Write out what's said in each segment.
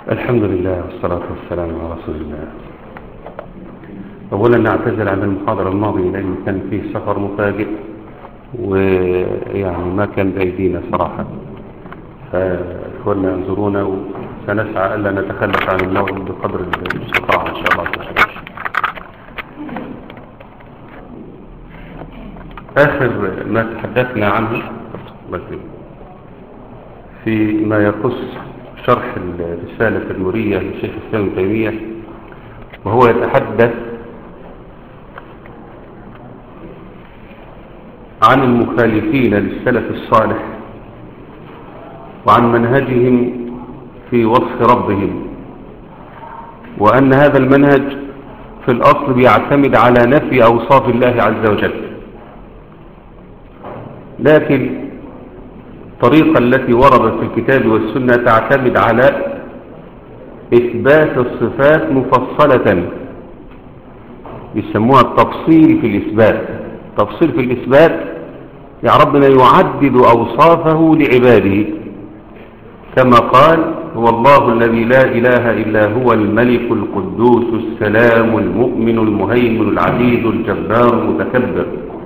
الحمد لله والصلاة والسلام على رسول الله أولا نعتذر عن المحاضرة الماضية لأن كان فيه سفر مفاجئ ويعني ما كان بأيدينا صراحة فإخواننا انظرونا وسنسعى ألا نتخلف عن الموعد بقدر المستطاع إن شاء الله تعالى آخر ما تحدثنا عنه في ما يخص شرح الرسالة المرية للشيخ الإسلام ابن تيمية وهو يتحدث عن المخالفين للسلف الصالح وعن منهجهم في وصف ربهم وأن هذا المنهج في الأصل بيعتمد على نفي أوصاف الله عز وجل لكن الطريقة التي وردت في الكتاب والسنة تعتمد على إثبات الصفات مفصلة يسموها التفصيل في الإثبات تفصيل في الإثبات يا ربنا يعدد أوصافه لعباده كما قال هو الله الذي لا إله إلا هو الملك القدوس السلام المؤمن المهيمن العزيز الجبار المتكبر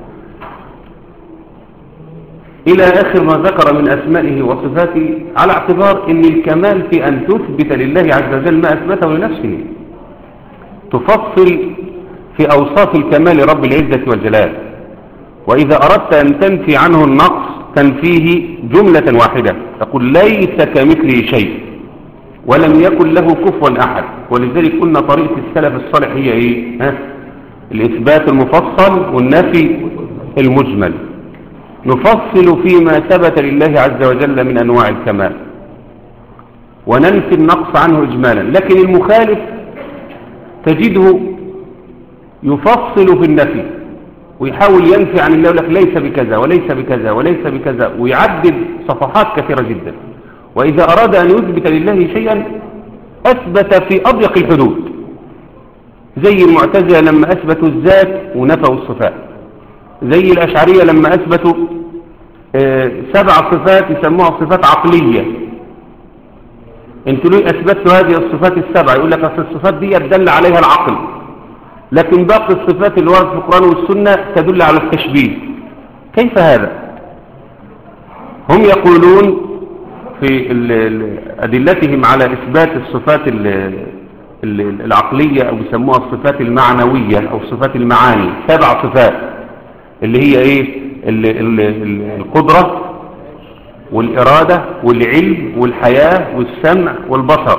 إلى آخر ما ذكر من أسمائه وصفاته على اعتبار أن الكمال في أن تثبت لله عز وجل ما أثبته لنفسه تفصل في أوصاف الكمال رب العزة والجلال وإذا أردت أن تنفي عنه النقص تنفيه جملة واحدة تقول ليس كمثله شيء ولم يكن له كفوا أحد ولذلك قلنا طريقة السلف الصالح هي إيه؟ ها؟ الإثبات المفصل والنفي المجمل نفصل فيما ثبت لله عز وجل من أنواع الكمال وننفي النقص عنه إجمالا لكن المخالف تجده يفصل في النفي ويحاول ينفي عن الله لك ليس بكذا وليس بكذا وليس بكذا ويعدد صفحات كثيرة جدا وإذا أراد أن يثبت لله شيئا أثبت في أضيق الحدود زي المعتزلة لما أثبتوا الذات ونفوا الصفات زي الأشعرية لما أثبتوا سبع صفات يسموها صفات عقلية انتوا ليه أثبتوا هذه الصفات السبع يقول لك أصل الصفات دي يدل عليها العقل لكن باقي الصفات اللي وردت في القرآن والسنة تدل على التشبيه كيف هذا هم يقولون في أدلتهم على إثبات الصفات العقلية أو يسموها الصفات المعنوية أو صفات المعاني سبع صفات اللي هي ايه اللي اللي القدرة والإرادة والعلم والحياة والسمع والبصر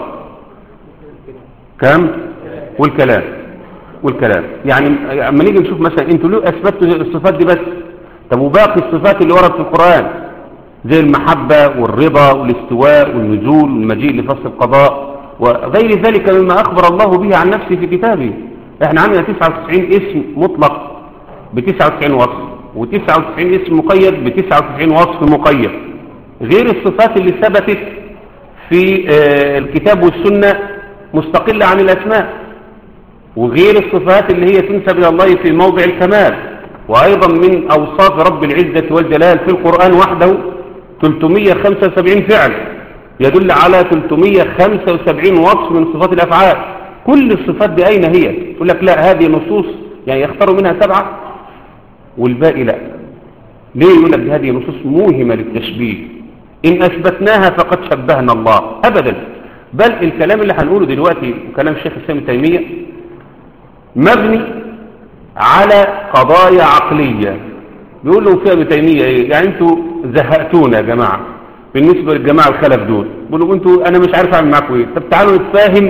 كم والكلام والكلام يعني اما نيجي نشوف مثلا انتوا ليه اثبتوا الصفات دي بس طب وباقي الصفات اللي وردت في القرآن زي المحبة والرضا والاستواء والنزول والمجيء لفصل القضاء وغير ذلك مما أخبر الله به عن نفسه في كتابه احنا عندنا 99 اسم مطلق ب 99 وصف و99 اسم مقيد ب 99 وصف مقيد غير الصفات اللي ثبتت في الكتاب والسنة مستقلة عن الأسماء وغير الصفات اللي هي تنسب إلى الله في موضع الكمال وأيضا من أوصاف رب العزة والجلال في القرآن وحده 375 فعل يدل على 375 وصف من صفات الأفعال كل الصفات دي أين هي يقول لك لا هذه نصوص يعني يختاروا منها سبعة والباقي لا ليه يقول لك هذه نصوص موهمة للتشبيه إن أثبتناها فقد شبهنا الله أبدا بل الكلام اللي هنقوله دلوقتي كلام الشيخ السلام التيمية مبني على قضايا عقلية بيقول له فيها ابن تيمية ايه يعني انتوا زهقتونا يا جماعة بالنسبة للجماعة الخلف دول بيقولوا انتوا انا مش عارف اعمل معاكم ايه طب تعالوا نتفاهم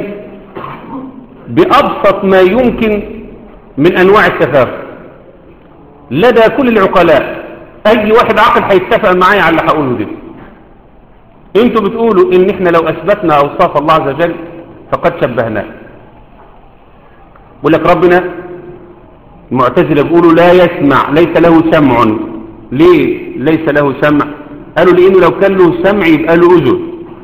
بأبسط ما يمكن من انواع التفاهم لدى كل العقلاء اي واحد عاقل هيتفق معايا على اللي هقوله ده انتوا بتقولوا ان احنا لو اثبتنا اوصاف الله عز وجل فقد شبهناه بيقول لك ربنا المعتزله بيقولوا لا يسمع ليس له سمع ليه ليس له سمع قالوا لانه لو كان له سمع يبقى له اذن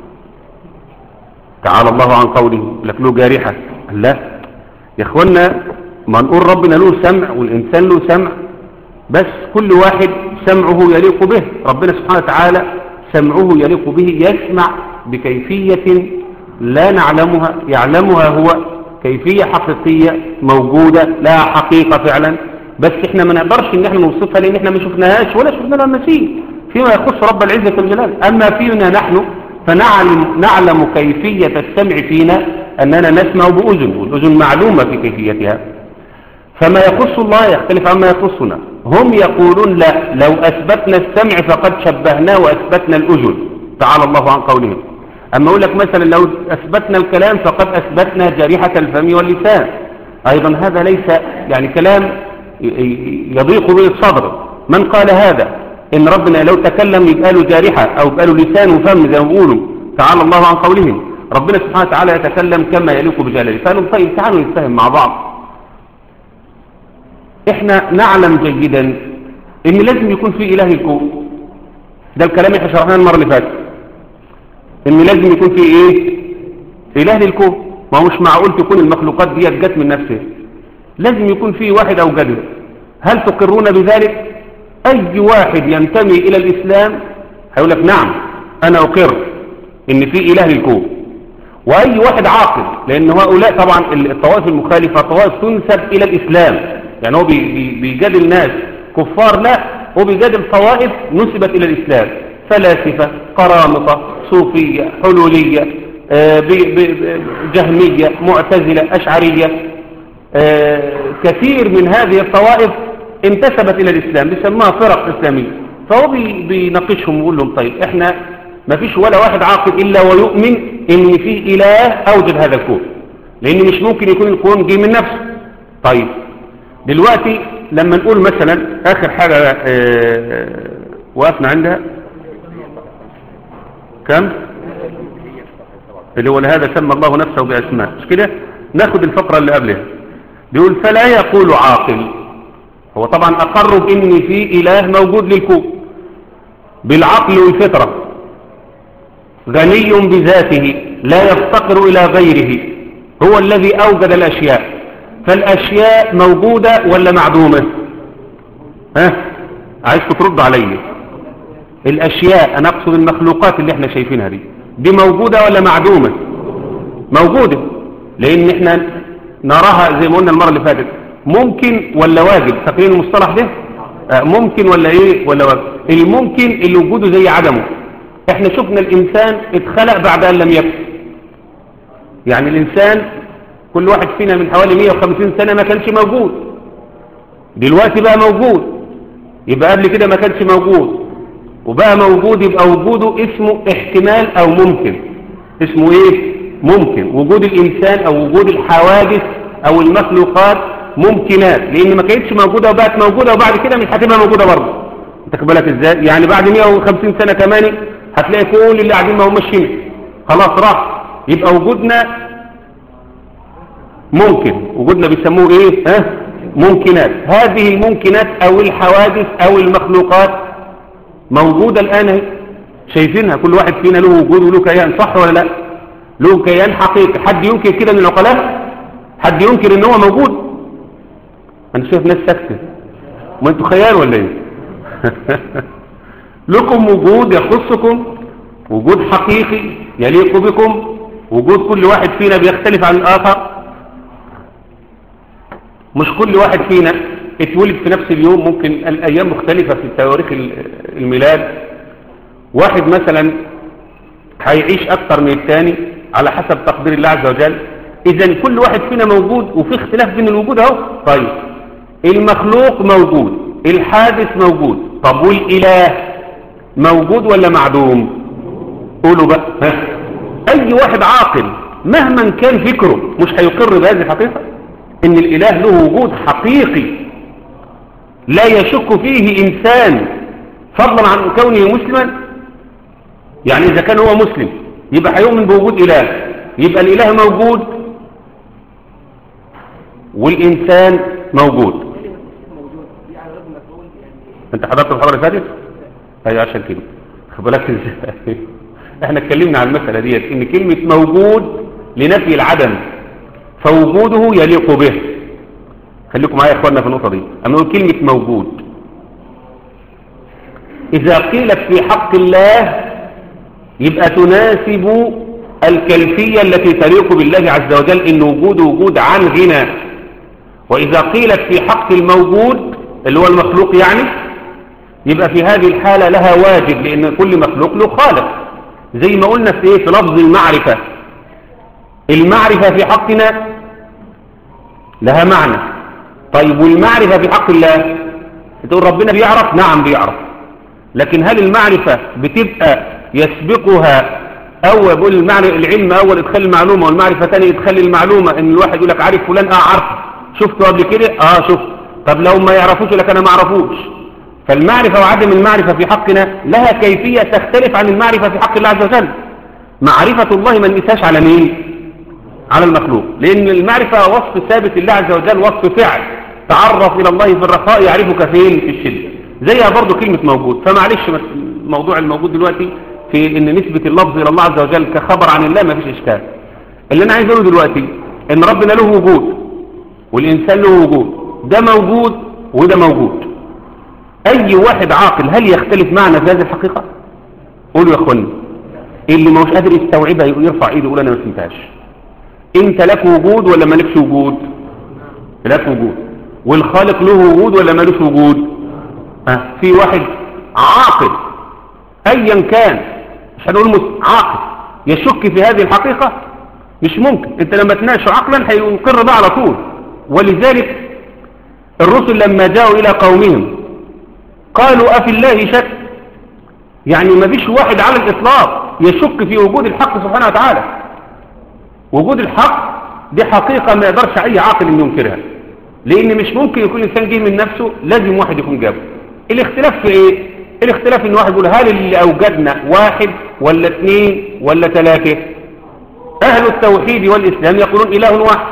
تعالى الله عن قوله يقول لك له جارحه لا يا اخوانا ما نقول ربنا له سمع والانسان له سمع بس كل واحد سمعه يليق به ربنا سبحانه وتعالى سمعه يليق به يسمع بكيفية لا نعلمها يعلمها هو كيفية حقيقية موجودة لها حقيقة فعلا بس احنا ما نقدرش ان احنا نوصفها لان احنا ما شفناهاش ولا شفنا لها مثيل فيما يخص رب العزة والجلال اما فينا نحن فنعلم نعلم كيفية السمع فينا اننا نسمع باذن والاذن معلومة في كيفيتها فما يخص الله يختلف عما يخصنا هم يقولون لا لو اثبتنا السمع فقد شبهناه واثبتنا الاذن تعالى الله عن قولهم أما أقول لك مثلا لو أثبتنا الكلام فقد أثبتنا جريحة الفم واللسان أيضا هذا ليس يعني كلام يضيق به الصدر من قال هذا إن ربنا لو تكلم يبقى له جارحة أو يبقى له لسان وفم زي ما بيقولوا تعالى الله عن قولهم ربنا سبحانه وتعالى يتكلم كما يليق بجلاله فقالوا طيب تعالوا نتفهم مع بعض احنا نعلم جيدا ان لازم يكون في اله الكون ده الكلام احنا شرحناه المره اللي فاتت ان لازم يكون في ايه اله للكون ما هو مش معقول تكون المخلوقات دي جت من نفسها لازم يكون في واحد اوجده هل تقرون بذلك اي واحد ينتمي الى الاسلام هيقول لك نعم انا اقر ان في اله للكون واي واحد عاقل لان هؤلاء طبعا الطوائف المخالفه طوائف تنسب الى الاسلام يعني هو بيجادل ناس كفار لا هو بيجادل طوائف نسبت الى الاسلام فلاسفه قرامطه صوفيه حلوليه جهميه معتزله اشعريه كثير من هذه الطوائف انتسبت الى الاسلام بيسموها فرق اسلاميه فهو بيناقشهم ويقول لهم طيب احنا ما فيش ولا واحد عاقل الا ويؤمن ان في اله اوجد هذا الكون لان مش ممكن يكون الكون جه من نفسه طيب دلوقتي لما نقول مثلا اخر حاجه اه وقفنا عندها كم اللي هو لهذا سمى الله نفسه باسماء مش كده ناخد الفقره اللي قبلها بيقول فلا يقول عاقل هو طبعا اقروا بان في اله موجود للكون بالعقل والفطره غني بذاته لا يفتقر الى غيره هو الذي اوجد الاشياء فالاشياء موجوده ولا معدومه ها عايز ترد علي الاشياء انا اقصد المخلوقات اللي احنا شايفينها دي دي موجوده ولا معدومه موجوده لان احنا نراها زي ما قلنا المره اللي فاتت ممكن ولا واجب فاكرين المصطلح ده آه ممكن ولا ايه ولا واجب الممكن اللي وجوده زي عدمه احنا شفنا الانسان اتخلق بعد ان لم يكن يعني الانسان كل واحد فينا من حوالي 150 سنه ما كانش موجود دلوقتي بقى موجود يبقى قبل كده ما كانش موجود وبقى موجود يبقى وجوده اسمه احتمال او ممكن اسمه ايه ممكن وجود الانسان او وجود الحوادث او المخلوقات ممكنات لان ما كانتش موجودة وبقت موجودة وبعد كده مش هتبقى موجودة برضه انت بالك ازاي يعني بعد 150 سنة كمان هتلاقي كل اللي قاعدين ما هماش هنا خلاص راح يبقى وجودنا ممكن وجودنا بيسموه ايه ها ممكنات هذه الممكنات او الحوادث او المخلوقات موجودة الان اهي شايفينها كل واحد فينا له وجود وله كيان صح ولا لا له كيان حقيقي حد ينكر كده من العقلاء حد ينكر ان هو موجود انا شايف ناس ساكته ما انتوا خيال ولا ايه لكم وجود يخصكم وجود حقيقي يليق بكم وجود كل واحد فينا بيختلف عن الاخر مش كل واحد فينا اتولد في نفس اليوم ممكن الايام مختلفة في تواريخ الميلاد واحد مثلا هيعيش اكتر من الثاني على حسب تقدير الله عز وجل اذا كل واحد فينا موجود وفي اختلاف بين الوجود اهو طيب المخلوق موجود الحادث موجود طب والاله موجود ولا معدوم قولوا بقى ها. اي واحد عاقل مهما كان فكره مش هيقر بهذه الحقيقة ان الاله له وجود حقيقي لا يشك فيه انسان فضلا عن كونه مسلما يعني اذا كان هو مسلم يبقى هيؤمن بوجود اله يبقى الاله موجود والانسان موجود انت حضرت الحضره اللي فاتت ايوه عشان كده خد بالك ازاي احنا اتكلمنا عن المساله ديت ان كلمه موجود لنفي العدم فوجوده يليق به خليكم معايا يا اخواننا في النقطه دي اما نقول كلمه موجود اذا قيلت في حق الله يبقى تناسب الكيفية التي تليق بالله عز وجل إن وجود وجود عن غنى وإذا قيلت في حق الموجود اللي هو المخلوق يعني يبقى في هذه الحالة لها واجب لأن كل مخلوق له خالق زي ما قلنا في إيه في لفظ المعرفة المعرفة في حقنا لها معنى طيب والمعرفة في حق الله تقول ربنا بيعرف نعم بيعرف لكن هل المعرفة بتبقى يسبقها أو يقول المعنى العلم أول إدخال المعلومة والمعرفة ثاني إدخال المعلومة إن الواحد يقول لك عارف فلان آه عارفه شفته قبل كده آه شفت طب لو ما يعرفوش لك أنا ما أعرفوش فالمعرفة وعدم المعرفة في حقنا لها كيفية تختلف عن المعرفة في حق الله عز وجل معرفة الله ما نقيسهاش على مين على المخلوق لأن المعرفة وصف ثابت لله عز وجل وصف فعل تعرف إلى الله في الرخاء يعرفك فين في الشدة زيها برضو كلمة موجود فمعلش الموضوع الموجود دلوقتي في ان نسبة اللفظ الى الله عز وجل كخبر عن الله ما فيش اشكال اللي انا عايز اقوله دلوقتي ان ربنا له وجود والانسان له وجود ده موجود وده موجود اي واحد عاقل هل يختلف معنا في هذه الحقيقة قولوا يا اخواني اللي ما هوش قادر يستوعبها يرفع ايده يقول انا ما فهمتهاش انت لك وجود ولا مالكش وجود لك وجود والخالق له وجود ولا مالوش وجود أه في واحد عاقل ايا كان مش هنقول مسلم عاقل يشك في هذه الحقيقة مش ممكن انت لما تناقش عقلا هينقر ده على طول ولذلك الرسل لما جاءوا الى قومهم قالوا افي الله شك يعني ما فيش واحد على الاطلاق يشك في وجود الحق سبحانه وتعالى وجود الحق دي حقيقة ما يقدرش اي عاقل انه ينكرها لان مش ممكن يكون انسان جه من نفسه لازم واحد يكون جابه الاختلاف في ايه الاختلاف ان واحد يقول هل اللي اوجدنا واحد ولا اثنين ولا ثلاثة اهل التوحيد والاسلام يقولون اله واحد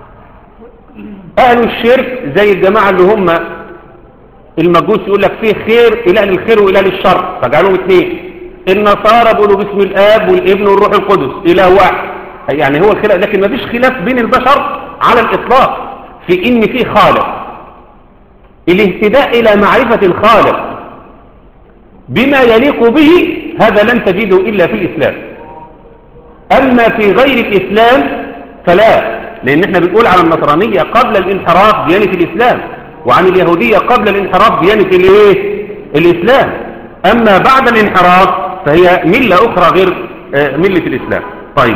اهل الشرك زي الجماعة اللي هم المجوس يقول لك فيه خير اله للخير واله للشر فجعلهم اثنين النصارى بيقولوا باسم الاب والابن والروح القدس اله واحد يعني هو الخلاف لكن ما فيش خلاف بين البشر على الاطلاق في ان في خالق الاهتداء الى معرفة الخالق بما يليق به هذا لن تجده إلا في الإسلام أما في غير الإسلام فلا لأن احنا بنقول على النصرانية قبل الانحراف ديانة الإسلام وعن اليهودية قبل الانحراف ديانة الايه الإسلام أما بعد الانحراف فهي ملة أخرى غير ملة الإسلام طيب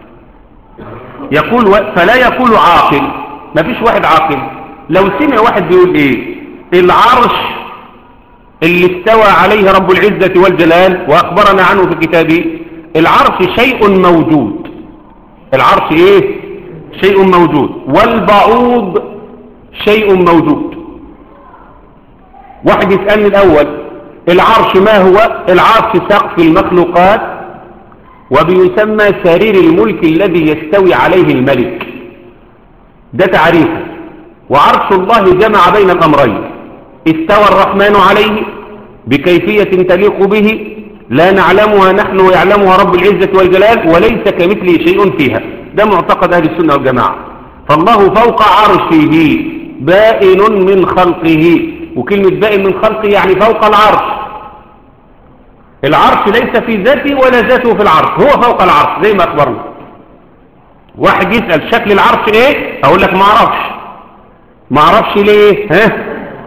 يقول فلا يقول عاقل ما فيش واحد عاقل لو سمع واحد بيقول ايه العرش اللي استوى عليه رب العزة والجلال وأخبرنا عنه في كتابه العرش شيء موجود العرش ايه شيء موجود والبعوض شيء موجود واحد يسألني الأول العرش ما هو العرش سقف المخلوقات وبيسمى سرير الملك الذي يستوي عليه الملك ده تعريفه وعرش الله جمع بين الأمرين استوى الرحمن عليه بكيفية تليق به لا نعلمها نحن ويعلمها رب العزة والجلال وليس كمثله شيء فيها ده معتقد أهل السنة والجماعة فالله فوق عرشه بائن من خلقه وكلمة بائن من خلقه يعني فوق العرش العرش ليس في ذاته ولا ذاته في العرش هو فوق العرش زي ما أخبرنا واحد يسأل شكل العرش ايه اقول لك ما اعرفش ما اعرفش ليه ها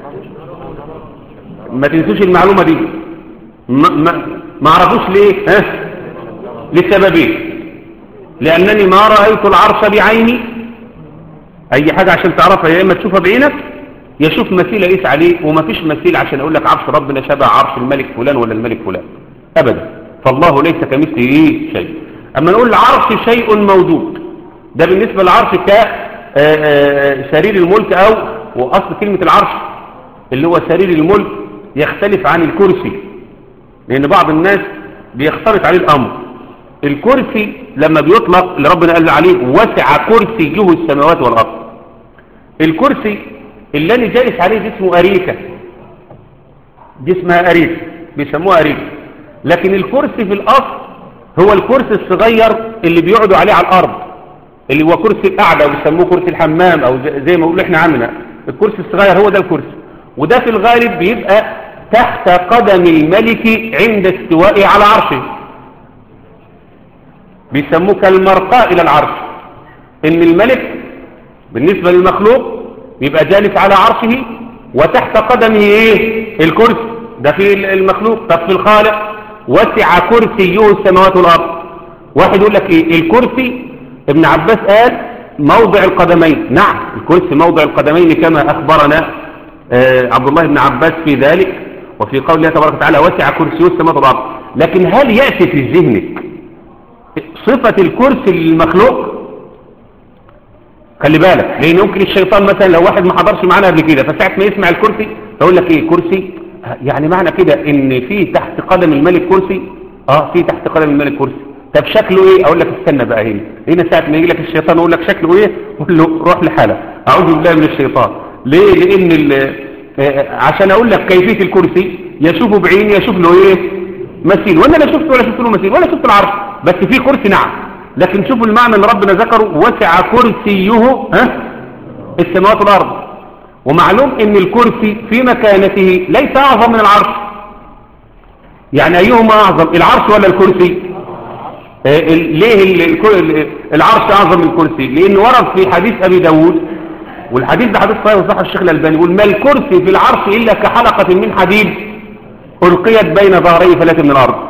ما تنسوش المعلومة دي ما, ما, ما اعرفوش ليه ها لسببين لانني ما رأيت العرش بعيني اي حاجة عشان تعرفها يا اما تشوفها بعينك يشوف مثيل اقيس عليه وما فيش مثيل عشان اقول لك عرش ربنا شبه عرش الملك فلان ولا الملك فلان ابدا فالله ليس كمثله ايه شيء اما نقول العرش شيء موجود ده بالنسبة للعرش كسرير الملك او واصل كلمة العرش اللي هو سرير الملك يختلف عن الكرسي لان بعض الناس بيختلط عليه الامر الكرسي لما بيطلق اللي ربنا قال عليه وسع كرسيه السماوات والارض الكرسي اللي انا جالس عليه دي اسمه اريكة دي اسمها اريكة بيسموها اريكة لكن الكرسي في الاصل هو الكرسي الصغير اللي بيقعدوا عليه على الارض اللي هو كرسي القعدة وبيسموه كرسي الحمام او زي ما قلنا احنا عندنا الكرسي الصغير هو ده الكرسي وده في الغالب بيبقى تحت قدم الملك عند استوائه على عرشه بيسموه كالمرقاة إلى العرش إن الملك بالنسبة للمخلوق يبقى جالس على عرشه وتحت قدمه إيه الكرسي ده في المخلوق طب في الخالق وسع كرسيه السماوات والأرض واحد يقول لك إيه الكرسي ابن عباس قال موضع القدمين نعم الكرسي موضع القدمين كما أخبرنا آه عبد الله بن عباس في ذلك وفي قول الله تبارك وتعالى وسع كرسيه السماوات والأرض لكن هل يأتي في ذهنك صفة الكرسي للمخلوق خلي بالك لان ممكن الشيطان مثلا لو واحد ما حضرش معانا قبل كده فساعة ما يسمع الكرسي يقول لك ايه كرسي يعني معنى كده ان في تحت قدم الملك كرسي اه في تحت قدم الملك كرسي طب شكله ايه اقول لك استنى بقى هنا هنا ساعة ما يجي لك الشيطان يقول لك شكله ايه قول له روح لحالك اعوذ بالله من الشيطان ليه لان آه عشان اقول لك كيفية الكرسي يشوفه بعيني يشوف له ايه مثيل وانا لا شفت ولا شفت له مثيل ولا شفت العرش بس في كرسي نعم لكن شوفوا المعنى ان ربنا ذكره وسع كرسيه ها السماوات والارض ومعلوم ان الكرسي في مكانته ليس اعظم من العرش يعني ايهما اعظم العرش ولا الكرسي آه ليه العرش اعظم من الكرسي لان ورد في حديث ابي داود والحديث ده حديث صحيح وصح الشيخ الالباني يقول ما الكرسي في العرش الا كحلقه من حديد ألقيت بين ظهري فلات من الأرض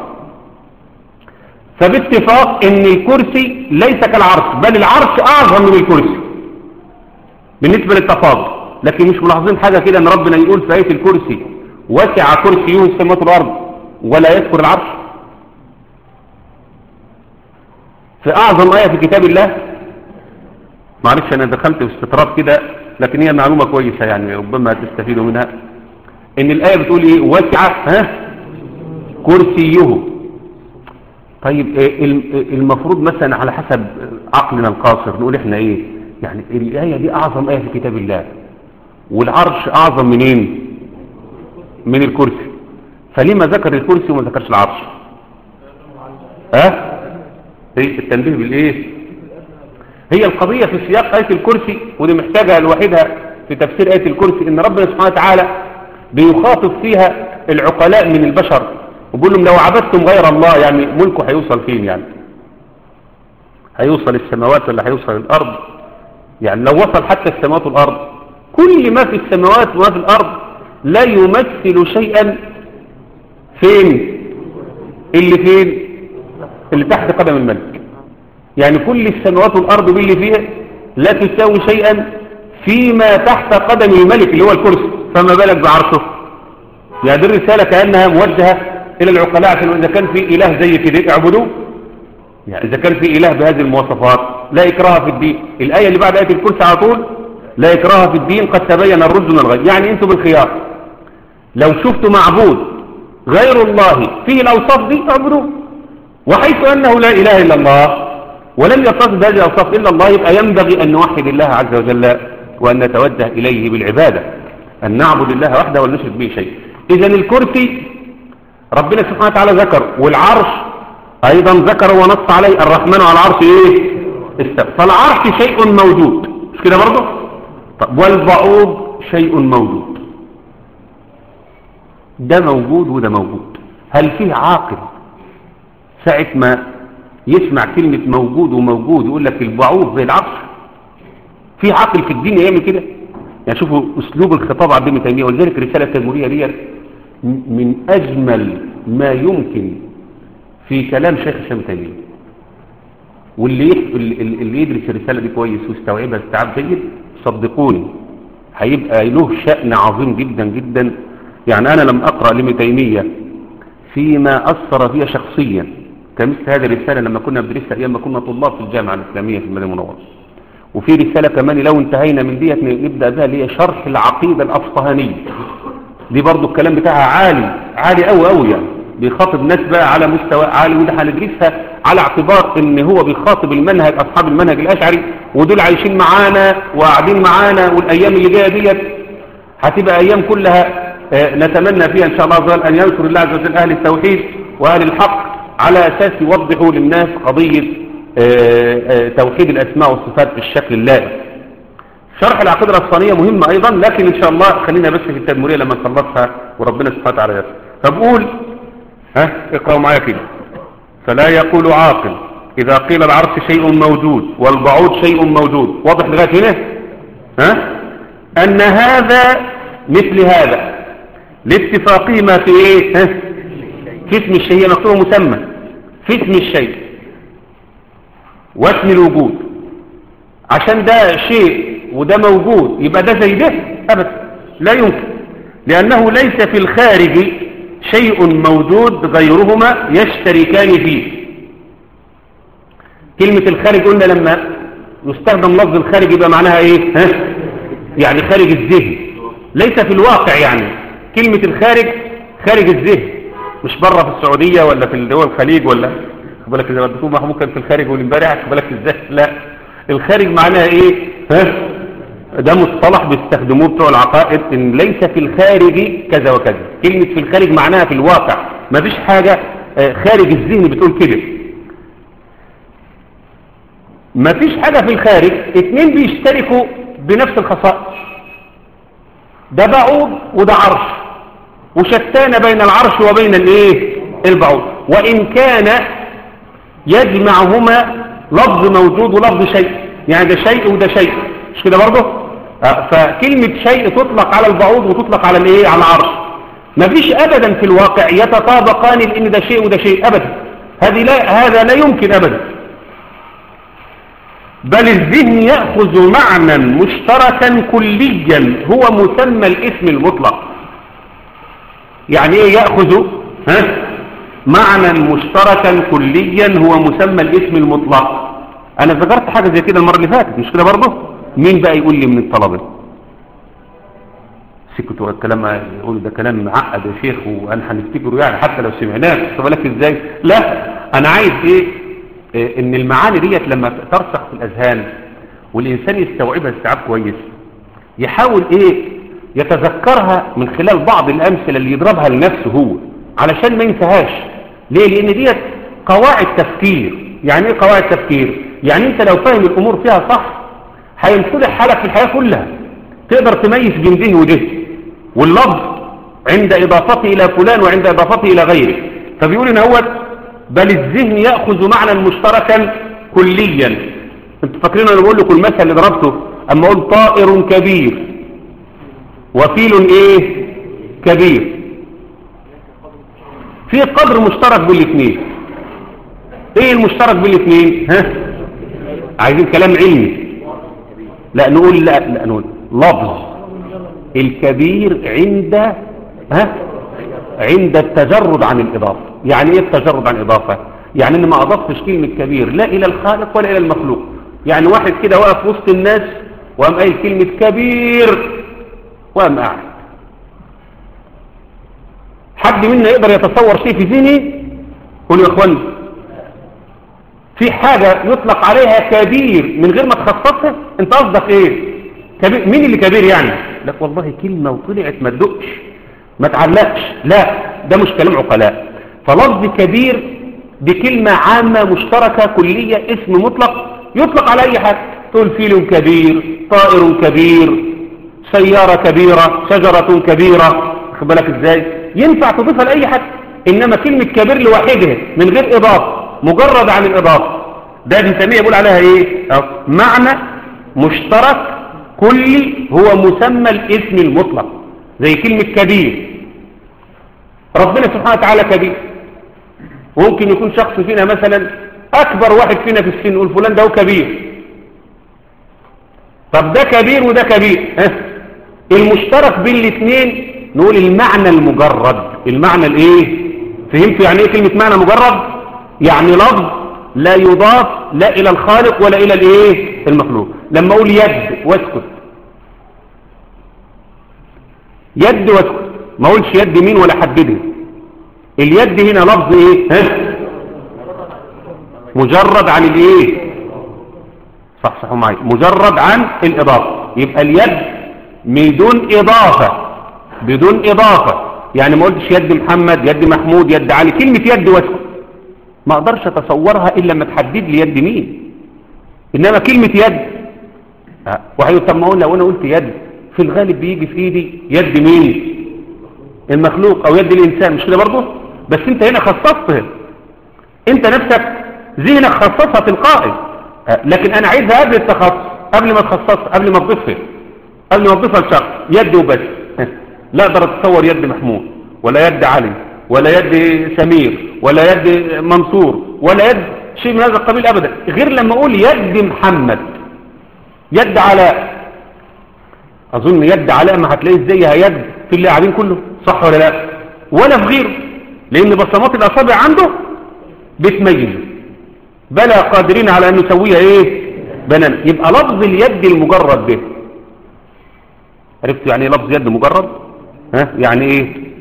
فباتفاق ان الكرسي ليس كالعرش بل العرش أعظم من الكرسي بالنسبة للتفاضل لكن مش ملاحظين حاجة كده ان ربنا يقول في آية الكرسي وسع كرسيه السماوات والأرض ولا يذكر العرش في أعظم آية في كتاب الله معلش أنا دخلت في استطراد كده لكن هي معلومة كويسة يعني ربما تستفيدوا منها ان الآية بتقول ايه وسع ها كرسيه طيب المفروض مثلا على حسب عقلنا القاصر نقول احنا ايه يعني الآية دي اعظم آية في كتاب الله والعرش اعظم منين من الكرسي فلما ذكر الكرسي وما ذكرش العرش ها ايه التنبيه بالايه هي القضية في سياق آية الكرسي ودي محتاجة لوحدها في تفسير آية الكرسي ان ربنا سبحانه وتعالى بيخاطب فيها العقلاء من البشر وبيقول لهم لو عبدتم غير الله يعني ملكه هيوصل فين يعني هيوصل السماوات ولا هيوصل الأرض يعني لو وصل حتى السماوات والأرض كل ما في السماوات وما في الأرض لا يمثل شيئا فين اللي فين اللي تحت قدم الملك يعني كل السماوات والأرض باللي فيها لا تساوي شيئا فيما تحت قدم الملك اللي هو الكرسي فما بالك بعرشه يعني دي الرسالة كأنها موجهة إلى العقلاء عشان إذا كان في إله زي كده اعبدوه يعني إذا كان في إله بهذه المواصفات لا إكراه في الدين الآية اللي بعد آية الكرسي على طول لا إكراه في الدين قد تبين الرشد من الغي يعني أنتم بالخيار لو شفتوا معبود غير الله فيه الأوصاف دي اعبدوه وحيث أنه لا إله إلا الله ولم يتصف بهذه الأوصاف إلا الله يبقى ينبغي أن نوحد الله عز وجل وأن نتوجه إليه بالعبادة أن نعبد الله وحده ولا نشرك به شيء إذا الكرسي ربنا سبحانه وتعالى ذكر والعرش أيضا ذكر ونص عليه الرحمن على العرش إيه استوى فالعرش شيء موجود مش كده برضه طب والبعوض شيء موجود ده موجود وده موجود هل فيه عاقل ساعة ما يسمع كلمة موجود وموجود يقول لك البعوض زي العرش في عاقل في الدين يعمل كده يعني شوفوا اسلوب الخطاب عبد ابن تيميه ولذلك الرساله التدمريه دي من اجمل ما يمكن في كلام شيخ الاسلام تيميه واللي اللي يدرس الرساله دي كويس ويستوعبها استيعاب جيد صدقوني هيبقى له شأن عظيم جدا جدا يعني انا لم اقرا لابن تيميه فيما اثر فيها شخصيا كمثل هذه الرساله لما كنا بندرسها ايام ما كنا طلاب في الجامعه الاسلاميه في المدينه المنوره وفي رسالة كمان لو انتهينا من ديت نبدأ بها اللي هي شرح العقيدة الأفصهانية دي برضو الكلام بتاعها عالي عالي قوي قوي يعني بيخاطب ناس بقى على مستوى عالي وده هندرسها على اعتبار ان هو بيخاطب المنهج اصحاب المنهج الاشعري ودول عايشين معانا وقاعدين معانا والايام اللي جايه ديت هتبقى ايام كلها نتمنى فيها ان شاء الله عز وجل ان ينصر الله عز وجل اهل التوحيد واهل الحق على اساس يوضحوا للناس قضيه توحيد الأسماء والصفات بالشكل اللائق شرح العقيدة الأصفانية مهمة أيضا لكن إن شاء الله خلينا بس في التدمرية لما نخلصها وربنا سبحانه وتعالى يسر فبقول ها اقرأوا معايا كده فلا يقول عاقل إذا قيل العرش شيء موجود والبعوض شيء موجود واضح لغاية هنا ها أن هذا مثل هذا لاتفاقهما في إيه ها في اسم الشيء مكتوب مسمى في اسم الشيء واسم الوجود عشان ده شيء وده موجود يبقى ده زي ده أبدا لا يمكن لأنه ليس في الخارج شيء موجود غيرهما يشتركان فيه كلمة الخارج قلنا لما يستخدم لفظ الخارج يبقى معناها ايه ها؟ يعني خارج الذهن ليس في الواقع يعني كلمة الخارج خارج الذهن مش بره في السعودية ولا في دول الخليج ولا بالك اذا وديتوه محمود كان في الخارج والامبارح بالك ازاي لا الخارج معناها ايه ها ده مصطلح بيستخدموه بتوع العقائد ان ليس في الخارج كذا وكذا كلمة في الخارج معناها في الواقع ما فيش حاجة خارج الذهن بتقول كده ما فيش حاجة في الخارج اتنين بيشتركوا بنفس الخصائص ده بعوض وده عرش وشتان بين العرش وبين الايه البعوض وان كان يجمعهما لفظ موجود ولفظ شيء يعني ده شيء وده شيء مش كده برضه فكلمة شيء تطلق على البعوض وتطلق على الايه على العرش مفيش ابدا في الواقع يتطابقان لان ده شيء وده شيء ابدا هذه لا هذا لا يمكن ابدا بل الذهن يأخذ معنى مشتركا كليا هو مسمى الاسم المطلق يعني ايه يأخذ ها معنى مشتركا كليا هو مسمى الاسم المطلق انا ذكرت حاجة زي كده المرة اللي فاتت مش كده برضه مين بقى يقول لي من الطلبة سكتوا الكلام يقولوا ده كلام معقد يا شيخ وانا هنفتكره يعني حتى لو سمعناه طب لك ازاي لا انا عايز ايه, إيه ان المعاني ديت لما ترسخ في الاذهان والانسان يستوعبها استيعاب كويس يحاول ايه يتذكرها من خلال بعض الامثله اللي يضربها لنفسه هو علشان ما ينساهاش ليه لان ديت قواعد تفكير يعني ايه قواعد تفكير يعني انت لو فاهم الامور فيها صح هينصلح حالك في الحياه كلها تقدر تميز بين ده وده واللفظ عند اضافته الى فلان وعند اضافته الى غيره فبيقول ان هو بل الذهن ياخذ معنى مشتركا كليا انتوا فاكرين انا بقول لكم المثل اللي ضربته اما اقول طائر كبير وفيل ايه كبير في قدر مشترك بين الاثنين ايه المشترك بين الاثنين ها عايزين كلام علمي لا نقول لا, لا نقول لفظ الكبير عند ها عند التجرد عن الإضافة يعني ايه التجرد عن الإضافة يعني ان ما أضفتش كلمة كبير لا إلى الخالق ولا إلى المخلوق يعني واحد كده واقف وسط الناس وقام قايل كلمة كبير وقام قاعد حد منا يقدر يتصور شيء في ذهنه قولوا يا اخواني في حاجة يطلق عليها كبير من غير ما تخصصها انت قصدك ايه كبير مين اللي كبير يعني لك والله كلمة وطلعت ما تدقش ما تعلقش لا ده مش كلام عقلاء فلفظ كبير دي كلمة عامة مشتركة كلية اسم مطلق يطلق على اي حاجة تقول فيل كبير طائر كبير سيارة كبيرة شجرة كبيرة خد بالك ازاي ينفع تضيفها لأي حد إنما كلمة كبير لوحدها من غير إضافة مجرد عن الإضافة ده بنسميه يقول عليها إيه معنى مشترك كلي هو مسمى الاسم المطلق زي كلمة كبير ربنا سبحانه وتعالى كبير ممكن يكون شخص فينا مثلا أكبر واحد فينا في السن نقول فلان ده هو كبير طب ده كبير وده كبير ها المشترك بين الاثنين نقول المعنى المجرد المعنى الايه فهمتوا يعني ايه كلمة معنى مجرد يعني لفظ لا يضاف لا الى الخالق ولا الى الايه المخلوق لما اقول يد واسكت يد واسكت ما اقولش يد مين ولا حدده اليد هنا لفظ ايه ها مجرد عن الايه صح صح معي مجرد عن الاضافه يبقى اليد بدون اضافه بدون إضافة يعني ما قلتش يد محمد يد محمود يد علي كلمة يد واسكت ما اقدرش اتصورها الا لما تحدد لي يد مين انما كلمة يد أه. وحيو طب ما اقول لو انا قلت يد في الغالب بيجي في ايدي يد مين المخلوق او يد الانسان مش كده برضه بس انت هنا خصصتها انت نفسك ذهنك خصصها تلقائي آه، لكن انا عايزها قبل التخصص قبل ما تخصصها قبل ما تضيفها قبل ما تضيفها لشخص يد وبس لا اقدر اتصور يد محمود ولا يد علي ولا يد سمير ولا يد منصور ولا يد شيء من هذا القبيل ابدا غير لما اقول يد محمد يد علاء اظن يد علاء ما هتلاقي ازايها يد في اللي قاعدين كله صح ولا لا ولا في غيره لان بصمات الاصابع عنده بتميز بلا قادرين على ان نسويها ايه بنان يبقى لفظ اليد المجرد ده عرفت يعني ايه لفظ يد مجرد ها يعني ايه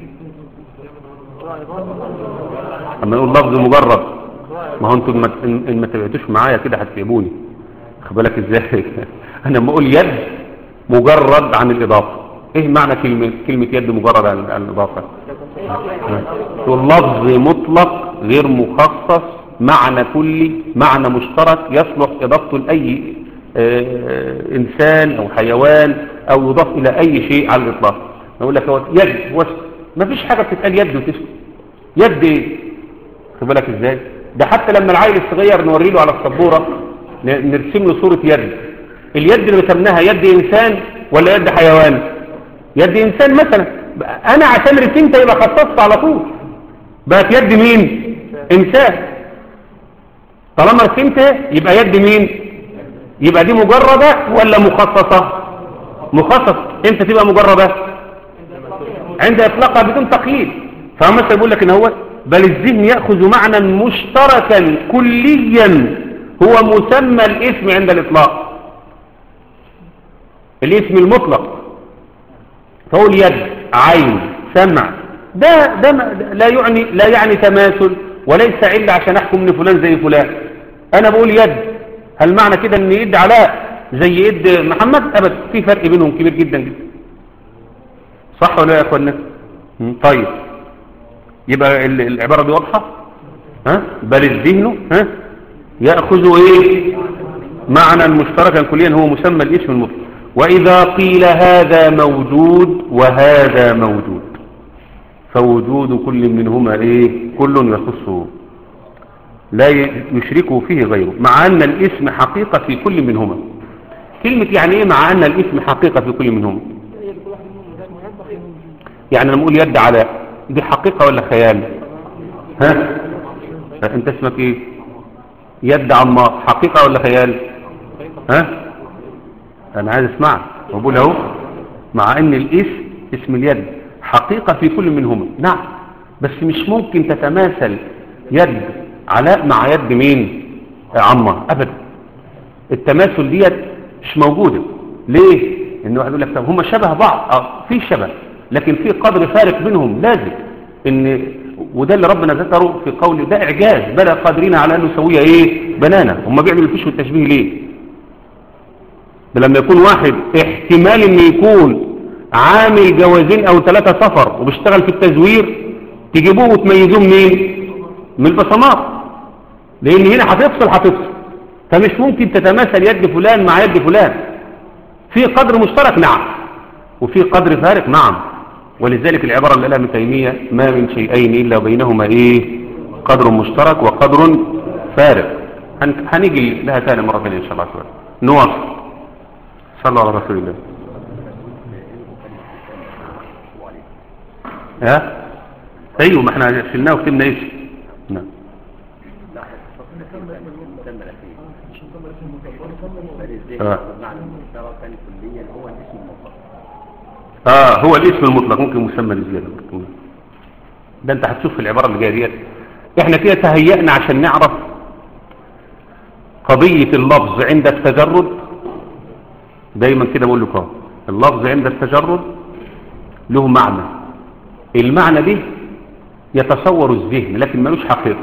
اما نقول لفظ مجرد ما هو انتوا ما- ان إن ما تبعتوش معايا كده هتسيبوني خد بالك ازاي انا لما اقول يد مجرد عن الاضافه ايه معنى كلمه كلمه يد مجرد عن, عن الاضافه تقول لفظ مطلق غير مخصص معنى كلي معنى مشترك يصلح اضافته لاي آه، انسان او حيوان او يضاف الى اي شيء على الاطلاق نقول لك هو يد وس ما فيش حاجه بتتقال يد وتسكت يد ايه خد بالك ازاي ده حتى لما العيل الصغير نوري له على السبوره ن- نرسم له صوره يد اليد اللي رسمناها يد انسان ولا يد حيوان يد انسان مثلا انا عشان رسمت يبقى خصصت على طول بقت يد مين انسان طالما رسمت يبقى يد مين يبقى دي مجرده ولا مخصصه مخصص امتى تبقى مجرده عند اطلاقها بدون تقييد فمثلا بيقول لك ان هو بل الذهن ياخذ معنى مشتركا كليا هو مسمى الاسم عند الاطلاق الاسم المطلق فقول يد عين سمع ده ده ما- لا يعني لا يعني تماثل وليس عله عشان احكم ان فلان زي فلان انا بقول يد هل معنى كده ان يد علاء زي يد محمد ابدا في فرق بينهم كبير جدا جدا صح ولا لا يا اخوانا مم، طيب يبقى ال- العباره دي واضحه ها بل الذهن ها ياخذ ايه معنى مشتركا كليا هو مسمى الاسم المطلق واذا قيل هذا موجود وهذا موجود فوجود كل منهما ايه كل يخصه لا ي- يشركه فيه غيره مع ان الاسم حقيقه في كل منهما كلمه يعني ايه مع ان الاسم حقيقه في كل منهما يعني لما اقول يد على دي حقيقة ولا خيال ها انت اسمك ايه يد عمار حقيقة ولا خيال ها انا عايز اسمعك وبقول اهو مع ان الاسم اسم اليد حقيقة في كل منهما نعم بس مش ممكن تتماثل يد علاء مع يد مين عمار ابدا التماثل ديت مش موجودة ليه ان واحد يقول لك طب هم شبه بعض اه في شبه لكن في قدر فارق بينهم لازم ان وده اللي ربنا ذكره في قوله ده اعجاز بلا قادرين على ان نسويها ايه بنانا هم بيعملوا الفيش والتشبيه ليه ده لما يكون واحد احتمال ان يكون عامل جوازين او ثلاثة سفر وبيشتغل في التزوير تجيبوه وتميزوه منين من البصمات لان هنا هتفصل هتفصل فمش ممكن تتماثل يد فلان مع يد فلان في قدر مشترك نعم وفي قدر فارق نعم ولذلك العبارة اللي قالها ابن تيمية ما من شيئين إلا بينهما إيه قدر مشترك وقدر فارق هن- هنيجي لها ثاني مرة ثانية إن شاء الله تعالى نواصل صلى الله على رسول الله ها ايوه ما احنا شلناه وكتبنا ايش نعم آه. اه هو الاسم المطلق ممكن مسمى لزيادة ده انت هتشوف في العبارة اللي جاية ديت احنا كده تهيأنا عشان نعرف قضية اللفظ عند التجرد دايما كده بقول لكم اللفظ عند التجرد له معنى المعنى ده يتصور الذهن لكن ملوش حقيقة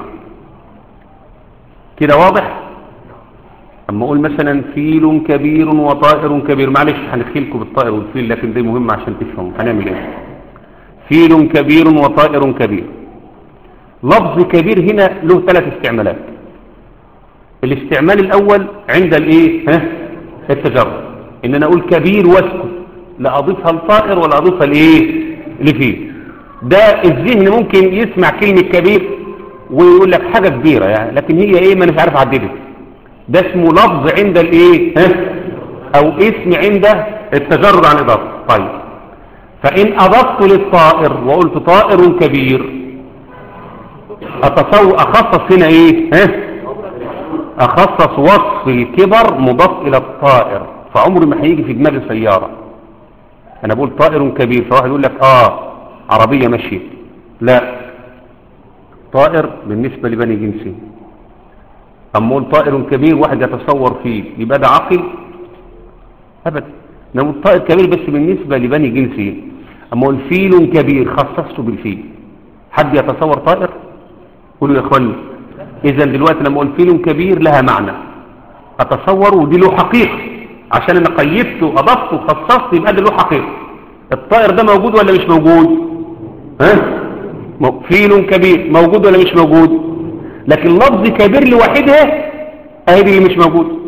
كده واضح اما اقول مثلا فيل كبير وطائر كبير معلش هنخيلكم بالطائر والفيل لكن ده مهم عشان تفهموا هنعمل ايه فيل كبير وطائر كبير لفظ كبير هنا له ثلاث استعمالات الاستعمال الاول عند الايه ها التجرد ان انا اقول كبير واسكت لا اضيفها لطائر ولا اضيفها لايه لفيل ده الذهن ممكن يسمع كلمة كبير ويقول لك حاجة كبيرة يعني لكن هي ايه ما مش عارف اعددها ده اسمه لفظ عند الايه ها او اسم عند التجرد عن اضافه طيب فان اضفت للطائر وقلت طائر كبير اتصور اخصص هنا ايه ها اخصص وصف الكبر مضاف الى الطائر فعمري ما هيجي في دماغي سيارة انا بقول طائر كبير فواحد يقول لك اه عربية ماشية لا طائر بالنسبة لبني جنسي اما اقول طائر كبير واحد يتصور فيه يبقى ده عقل ابدا نقول طائر كبير بس بالنسبة لبني جنسي اما اقول فيل كبير خصصته بالفيل حد يتصور طائر قولوا يا اخواني اذا دلوقتي لما اقول فيل كبير لها معنى اتصور ودي له حقيقة عشان انا قيدته اضفته خصصت يبقى ده له حقيقة الطائر ده موجود ولا مش موجود ها فيل كبير موجود ولا مش موجود لكن لفظ كبير لوحدها اهي دي مش موجود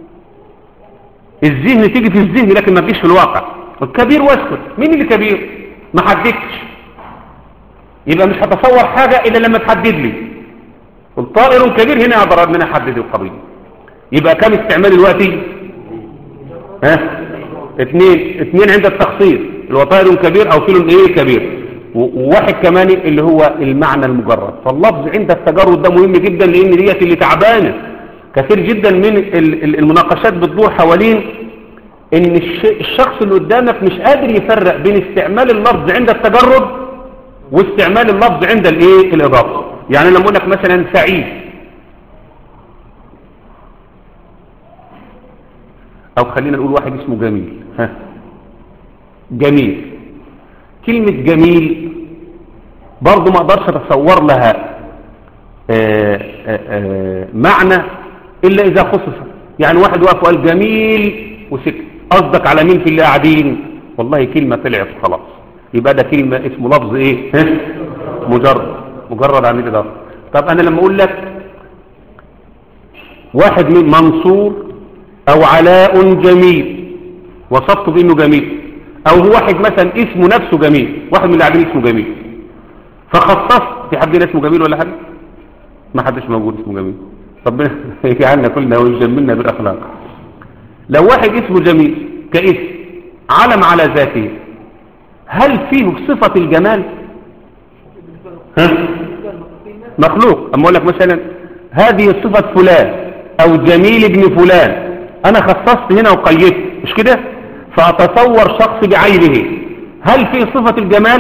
الذهن تيجي في الذهن لكن ما تجيش في الواقع الكبير واسكت مين اللي كبير ما حددتش يبقى مش هتصور حاجة الا لما تحدد لي الطائر كبير هنا اقدر ان انا احدد القضيه يبقى كم استعمال دلوقتي ها اثنين اثنين عند التخصيص اللي هو طائر كبير او فيل ايه كبير وواحد كمان اللي هو المعنى المجرد فاللفظ عند التجرد ده مهم جدا لان ديت اللي تعبانه كثير جدا من المناقشات بتدور حوالين ان الشخص اللي قدامك مش قادر يفرق بين استعمال اللفظ عند التجرد واستعمال اللفظ عند الايه الاضافه يعني لما اقول لك مثلا سعيد او خلينا نقول واحد اسمه جميل ها جميل كلمة جميل برضو ما اقدرش اتصور لها آآ آآ معنى الا اذا خصص يعني واحد واقف وقال جميل وسكت قصدك على مين في اللي قاعدين والله كلمة طلعت خلاص يبقى ده كلمة اسمه لفظ ايه ها مجرد مجرد عن الإضافة طب أنا لما أقول لك واحد من منصور أو علاء جميل وصفته بأنه جميل أو هو واحد مثلا اسمه نفسه جميل واحد من اللاعبين اسمه جميل فخصصت في حد اسمه جميل ولا حد ما حدش موجود اسمه جميل ربنا يجعلنا كلنا ويجملنا بالأخلاق لو واحد اسمه جميل كاسم علم على ذاته هل فيه صفة الجمال ها؟ مخلوق اما اقول لك مثلا هذه صفة فلان او جميل ابن فلان انا خصصت هنا وقيدت مش كده فاتصور شخص بعينه هل في صفة الجمال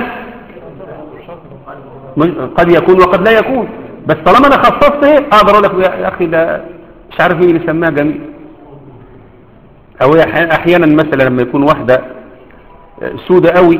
قد يكون وقد لا يكون بس طالما انا خصصت ايه اقدر اقول لك يا اخي ده مش عارف مين اللي سماها جميل او احيانا مثلا لما يكون واحدة سودة قوي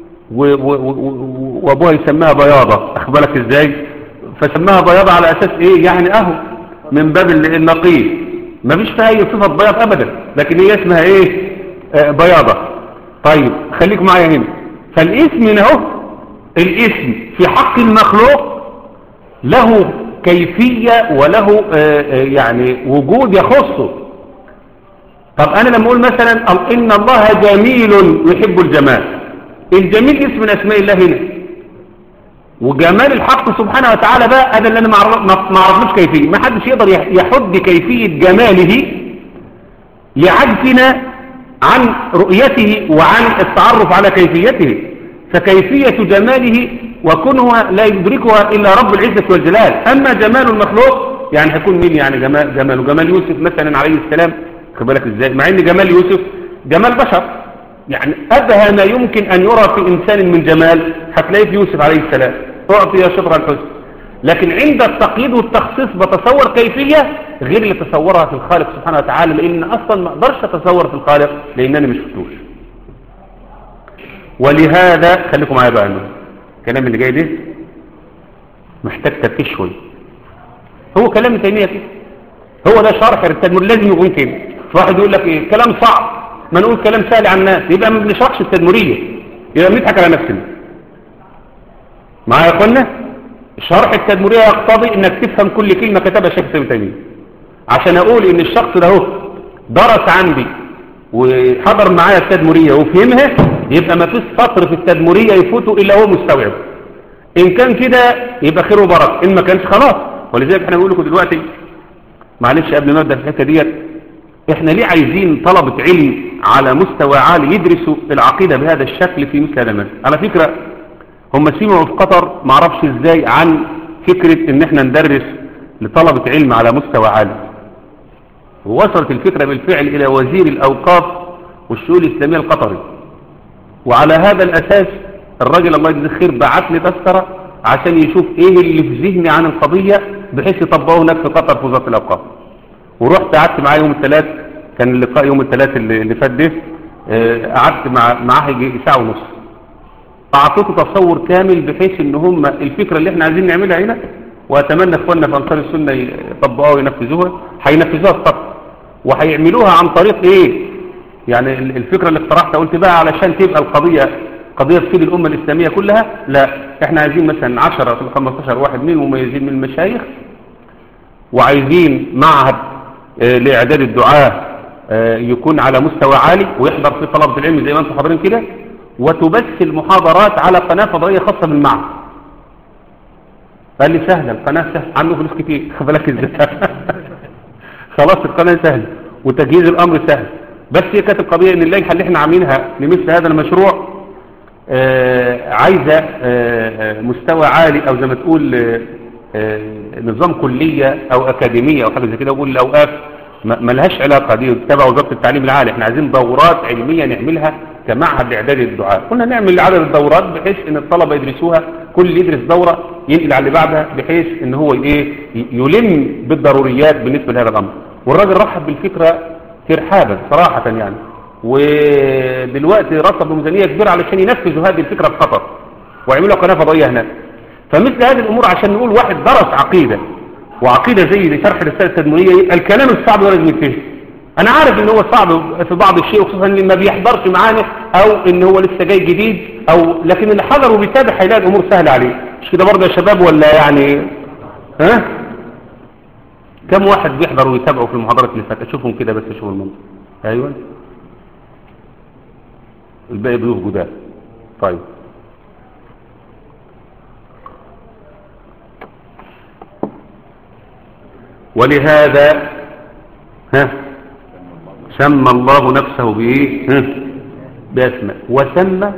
وابوها يسميها بياضة اخبرك ازاي فسماها بياضة على اساس ايه يعني اهو من باب النقيض ما فيش فيها اي صفة بياض ابدا لكن هي اسمها ايه آه بياضة طيب خليك معايا هنا فالاسم هنا اهو الاسم في حق المخلوق له كيفية وله آه يعني وجود يخصه طب انا لما اقول مثلا ان الله جميل يحب الجمال الجميل اسم من اسماء الله هنا وجمال الحق سبحانه وتعالى بقى هذا اللي انا ما اعرفلوش كيفيه ما حدش يقدر يحد كيفيه جماله لعجزنا عن رؤيته وعن التعرف على كيفيته فكيفيه جماله وكونها لا يدركها الا رب العزه والجلال اما جمال المخلوق يعني هيكون مين يعني جمال جماله جمال يوسف مثلا عليه السلام خد بالك ازاي مع ان جمال يوسف جمال بشر يعني أبهى ما يمكن أن يرى في إنسان من جمال هتلاقيه في يوسف عليه السلام أعطي شطر الحسن لكن عند التقييد والتخصيص بتصور كيفية غير اللي تصورها في الخالق سبحانه وتعالى لأن أصلا ما أقدرش أتصور في الخالق لأنني مش شفتوش ولهذا خليكم معايا بقى أنه الكلام اللي جاي ده محتاج تركيز شويه هو كلام تيمية كده هو ده شرح التدمير لازم يكون كده واحد يقول لك ايه كلام صعب ما نقول كلام سهل على الناس يبقى ما بنشرحش التدمرية يبقى بنضحك على نفسنا معايا يا اخوانا شرح التدمرية يقتضي انك تفهم كل كلمة كتبها شيخ ابن تيمية عشان اقول ان الشخص ده هو درس عندي وحضر معايا التدمرية وفهمها يبقى ما فيش سطر في التدمرية يفوته الا هو مستوعب إن كان كده يبقى خير وبركة إن ما كانش خلاص ولذلك احنا بنقول لكم دلوقتي معلش قبل ما نبدأ في الحتة ديت احنا ليه عايزين طلبة علم على مستوى عالي يدرسوا العقيدة بهذا الشكل في مثل هذا المجال على فكرة هم سمعوا في قطر معرفش ازاي عن فكرة ان احنا ندرس لطلبة علم على مستوى عالي ووصلت الفكرة بالفعل الى وزير الاوقاف والشؤون الاسلامية القطري وعلى هذا الاساس الراجل الله يجزيه خير بعت لي تذكرة عشان يشوف ايه اللي في ذهني عن القضية بحيث يطبقوه هناك في قطر في وزارة الاوقاف ورحت قعدت معاه يوم الثلاث كان اللقاء يوم الثلاث اللي اللي فات ده آه، قعدت مع معاه يجي ساعة ونص أعطيته تصور كامل بحيث ان هم الفكرة اللي احنا عايزين نعملها هنا واتمنى اخواننا في انصار السنة يطبقوها وينفذوها هينفذوها في قطر وهيعملوها عن طريق ايه يعني ال- الفكرة اللي اقترحتها قلت بقى علشان تبقى القضية قضية تفيد الأمة الإسلامية كلها لا احنا عايزين مثلا 10 في 15 واحد من المميزين من المشايخ وعايزين معهد آه، لإعداد الدعاة آه، يكون على مستوى عالي ويحضر في طلبة العلم زي ما انتم حاضرين كده وتبث المحاضرات على قناة فضائية خاصة بالمعهد قال لي سهلة القناة سهلة عنده فلوس كتير خد بالك ازاي خلاص القناة سهلة وتجهيز الأمر سهل بس هي كانت القضية ان اللائحة اللي احنا عاملينها لمثل هذا المشروع آه، عايزة آه، آه، مستوى عالي او زي ما تقول آه، آه، نظام كلية او اكاديمية او حاجة زي كده اقول الاوقاف ما ما لهاش علاقة دي تبع وزارة التعليم العالي احنا عايزين دورات علمية نعملها كمعهد لاعداد الدعاء قلنا نعمل عدد الدورات بحيث ان الطلبة يدرسوها كل يدرس دورة ينقل على اللي بعدها بحيث ان هو ايه ي- يلم بالضروريات بالنسبة لهذا الامر والراجل رحب بالفكرة ترحابا صراحة يعني ودلوقتي رصدوا ميزانية كبيرة علشان ينفذوا هذه الفكرة في قطر ويعملوا قناة فضائية هناك فمثل هذه الأمور عشان نقول واحد درس عقيدة وعقيدة زي دي شرح الرسالة التدمرية يبقى الكلام الصعب ده لازم يتفهم أنا عارف إن هو صعب في بعض الشيء خصوصا اللي ما بيحضرش معانا أو إن هو لسه جاي جديد أو لكن اللي حضر وبيتابع هيلاقي الأمور سهلة عليه مش كده برضه يا شباب ولا يعني ها كم واحد بيحضر ويتابعوا في المحاضرات اللي فاتت اشوفهم كده بس اشوف المنظر ايوه الباقي ضيوف جداد طيب ولهذا ها سمى الله نفسه بايه ها باسماء وسمى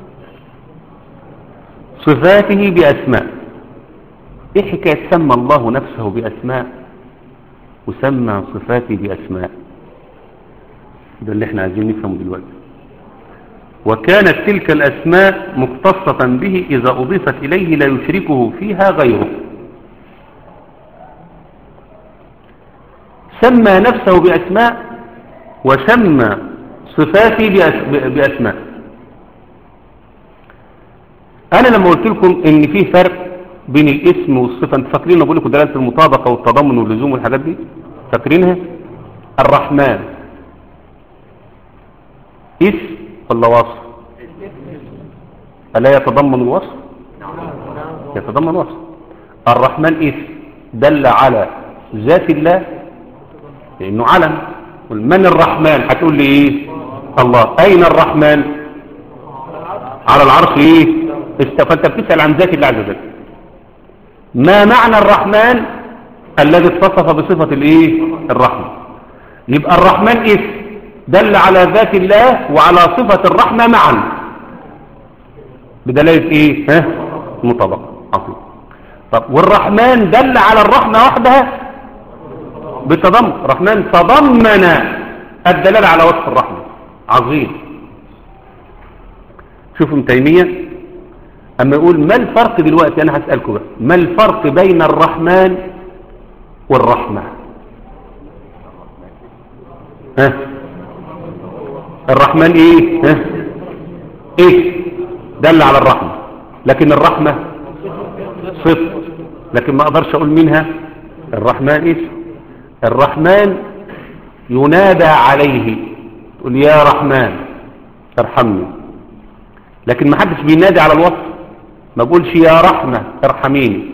صفاته باسماء ايه حكايه سمى الله نفسه باسماء وسمى صفاته باسماء ده اللي احنا عايزين نفهمه دلوقتي وكانت تلك الاسماء مختصة به اذا اضيفت اليه لا يشركه فيها غيره سمى نفسه باسماء وسمى صفاته بأس- باسماء انا لما قلت لكم ان في فرق بين الاسم والصفة انت فاكرين بقول لكم دلالة المطابقة والتضمن واللزوم والحاجات دي فاكرينها الرحمن اسم ولا وصف ألا يتضمن الوصف يتضمن وصف الرحمن اسم دل على ذات الله لأنه علم قل من الرحمن هتقول لي ايه الله أين الرحمن على العرش ايه است- فانت بتسأل عن ذات الله عز وجل ما معنى الرحمن الذي اتصف بصفة الايه الرحمة يبقى الرحمن اسم دل على ذات الله وعلى صفة الرحمة معا بدلالة ايه ها مطابقة عظيم طب والرحمن دل على الرحمة وحدها بالتضمن الرحمن تضمن الدلالة على وصف الرحمة عظيم شوفوا ابن تيمية اما يقول ما الفرق دلوقتي انا هسألكم بقى ما الفرق بين الرحمن والرحمة ها الرحمن ايه ها ايه دل على الرحمة لكن الرحمة صفر لكن ما اقدرش اقول منها الرحمن اسم الرحمن ينادى عليه تقول يا رحمن ارحمني لكن ما حدش بينادي على الوصف ما بقولش يا رحمة ارحميني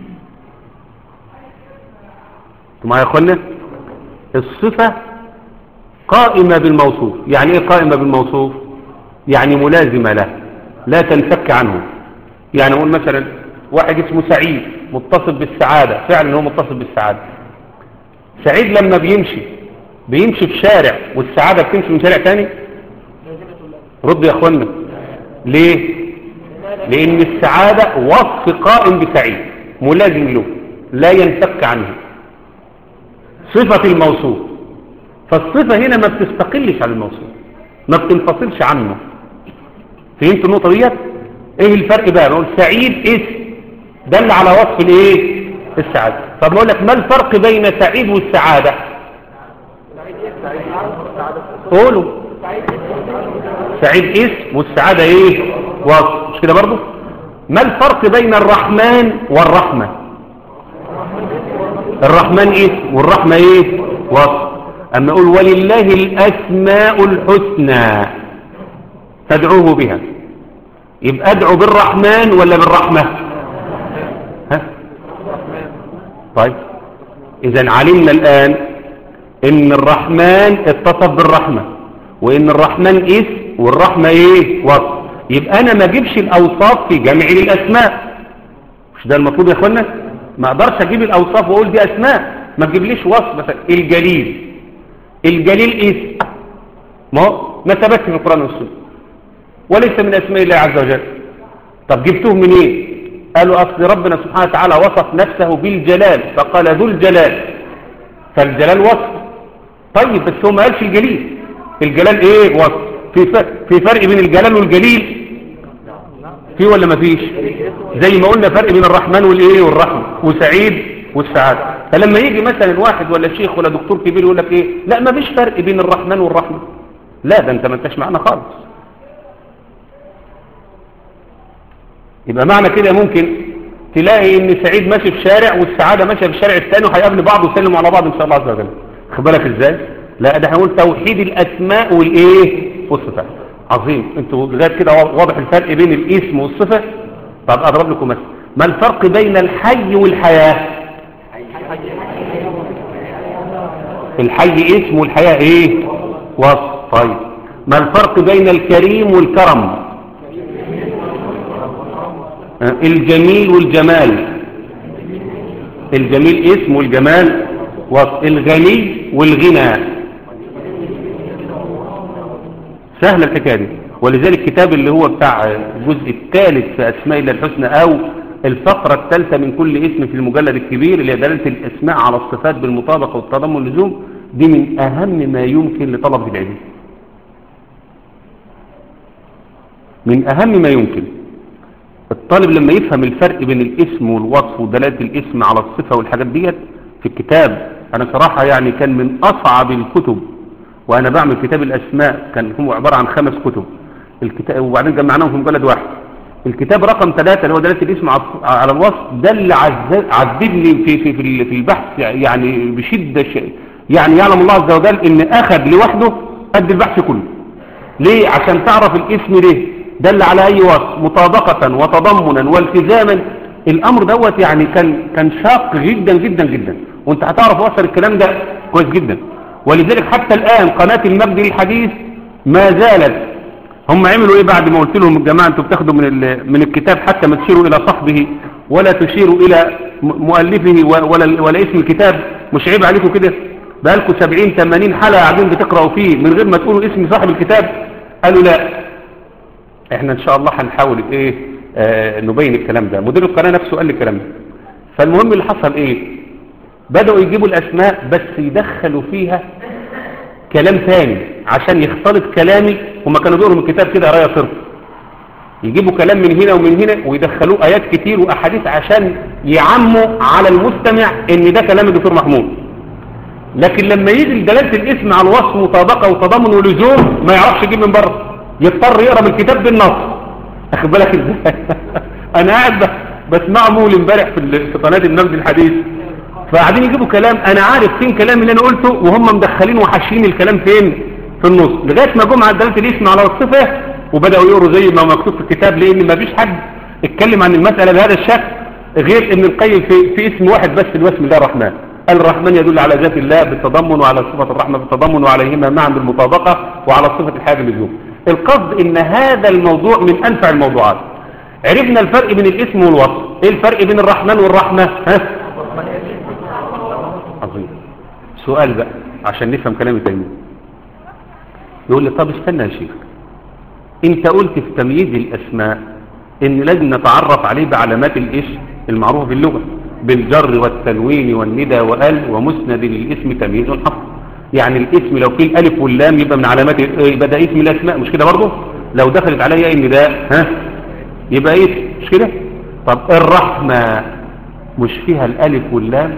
انتوا معايا يا اخوانا الصفة قائمة بالموصوف يعني ايه قائمة بالموصوف يعني ملازمة له لا تنفك عنه يعني اقول مثلا واحد اسمه سعيد متصف بالسعادة فعلا هو متصف بالسعادة سعيد لما بيمشي بيمشي في شارع والسعادة بتمشي من شارع تاني رد يا اخوانا ليه لان السعادة وصف قائم بسعيد ملازم له لا ينفك عنه صفة الموصوف فالصفة هنا ما بتستقلش عن الموصوف ما بتنفصلش عنه فهمت النقطة ديت ايه الفرق بقى نقول سعيد اسم دل على وصف الايه السعادة طب نقول لك ما الفرق بين سعيد والسعادة قولوا سعيد اسم والسعادة ايه وصف مش كده برضو ما الفرق بين الرحمن والرحمة الرحمن اسم والرحمة ايه وصف اما اقول ولله الاسماء الحسنى فادعوه بها يبقى ادعو بالرحمن ولا بالرحمة ها طيب اذا علمنا الان ان الرحمن اتصف بالرحمة وان الرحمن اسم والرحمة ايه وصف يبقى انا ما اجيبش الاوصاف في جمع الاسماء مش ده المطلوب يا اخوانا ما اقدرش اجيب الاوصاف واقول دي اسماء ما تجيبليش وصف مثلا الجليل الجليل اسم ما هو ما ثبت في القران والسنه وليس من اسماء الله عز وجل طب جبتوه منين إيه؟ قالوا اصل ربنا سبحانه وتعالى وصف نفسه بالجلال فقال ذو الجلال فالجلال وصف طيب بس هو ما قالش الجليل الجلال ايه وصف في فرق في فرق بين الجلال والجليل في ولا ما فيش زي ما قلنا فرق بين الرحمن والايه والرحمه وسعيد والسعاده فلما يجي مثلا واحد ولا شيخ ولا دكتور كبير يقول لك ايه لا ما فيش فرق بين الرحمن والرحمه لا ده انت ما انتش معنا خالص يبقى معنى كده ممكن تلاقي ان سعيد ماشي في شارع والسعاده ماشيه في الشارع الثاني وهيقابلوا بعض ويسلموا على بعض ان شاء الله عز وجل خد بالك ازاي لا ده هنقول توحيد الاسماء والايه والصفات عظيم انتوا لغايه كده واضح الفرق بين الاسم والصفه طب اضرب لكم مثلا ما الفرق بين الحي والحياه الحي اسم والحياه ايه وصف طيب ما الفرق بين الكريم والكرم الجميل والجمال الجميل اسم والجمال وصف الغني والغنى سهل الحكايه دي ولذلك الكتاب اللي هو بتاع الجزء الثالث في اسماء الله الحسنى او الفقرة الثالثة من كل اسم في المجلد الكبير اللي هي دلالة الاسماء على الصفات بالمطابقة والتضمن واللزوم دي من اهم ما يمكن لطلبة العلم من اهم ما يمكن الطالب لما يفهم الفرق بين الاسم والوصف ودلالة الاسم على الصفة والحاجات ديت في الكتاب انا صراحة يعني كان من اصعب الكتب وانا بعمل كتاب الاسماء كان هو عبارة عن خمس كتب الكتاب وبعدين جمعناهم في مجلد واحد الكتاب رقم ثلاثة اللي هو دلالة الاسم على الوصف ده اللي عذبني في في في في البحث يعني بشدة يعني يعلم الله عز وجل ان اخذ لوحده قد البحث كله ليه عشان تعرف الاسم ليه دل على اي وصف مطابقة وتضمنا والتزاما الامر دوت يعني كان كان شاق جدا جدا جدا وانت هتعرف وصل الكلام ده كويس جدا ولذلك حتى الان قناة المجد للحديث ما زالت هم عملوا ايه بعد ما قلت لهم الجماعة انتوا بتاخدوا من من الكتاب حتى ما تشيروا الى صحبه ولا تشيروا الى مؤلفه ولا ولا اسم الكتاب مش عيب عليكم كده بقالكم 70 80 حلقة قاعدين بتقرأوا فيه من غير ما تقولوا اسم صاحب الكتاب قالوا لا احنا ان شاء الله هنحاول ايه آه نبين الكلام ده مدير القناة نفسه قال لي الكلام ده فالمهم اللي حصل ايه بدأوا يجيبوا الاسماء بس يدخلوا فيها كلام ثاني عشان يختلط كلامي هما كانوا بيقروا من الكتاب كده قرايه صرف يجيبوا كلام من هنا ومن هنا ويدخلوه ايات كتير واحاديث عشان يعموا على المستمع ان ده كلام الدكتور محمود لكن لما يجي دلاله الاسم على الوصف مطابقه وتضامن ولزوم ما يعرفش يجيب من بره يضطر يقرا من الكتاب بالنص اخد بالك ازاي انا قاعد بسمعه مول امبارح في في قناه النقد الحديث فقاعدين يجيبوا كلام انا عارف فين كلام اللي انا قلته وهم مدخلين وحاشين الكلام فين في النص لغايه ما جم على دلاله الاسم على الصفه وبداوا يقروا زي ما مكتوب في الكتاب لان ما فيش حد اتكلم عن المساله بهذا الشكل غير ابن القيم في, في اسم واحد بس اللي هو اسم الله الرحمن الرحمن يدل على ذات الله بالتضمن وعلى صفه الرحمه بالتضمن وعليهما معا بالمطابقه وعلى صفه الحياه باللزوم القصد ان هذا الموضوع من انفع الموضوعات عرفنا الفرق بين الاسم والوصف ايه الفرق بين الرحمن والرحمة ها عظيم سؤال بقى عشان نفهم كلامي تاني يقول لي طب استنى يا شيخ انت قلت في تمييز الاسماء ان لازم نتعرف عليه بعلامات الاسم المعروفة في اللغة بالجر والتنوين والندى وال ومسند للاسم تمييز حق يعني الاسم لو فيه الالف واللام يبقى من علامات يبقى ده اسم الاسماء مش كده برضه لو دخلت عليا ان ده ها يبقى اسم مش كده طب الرحمة مش فيها الالف واللام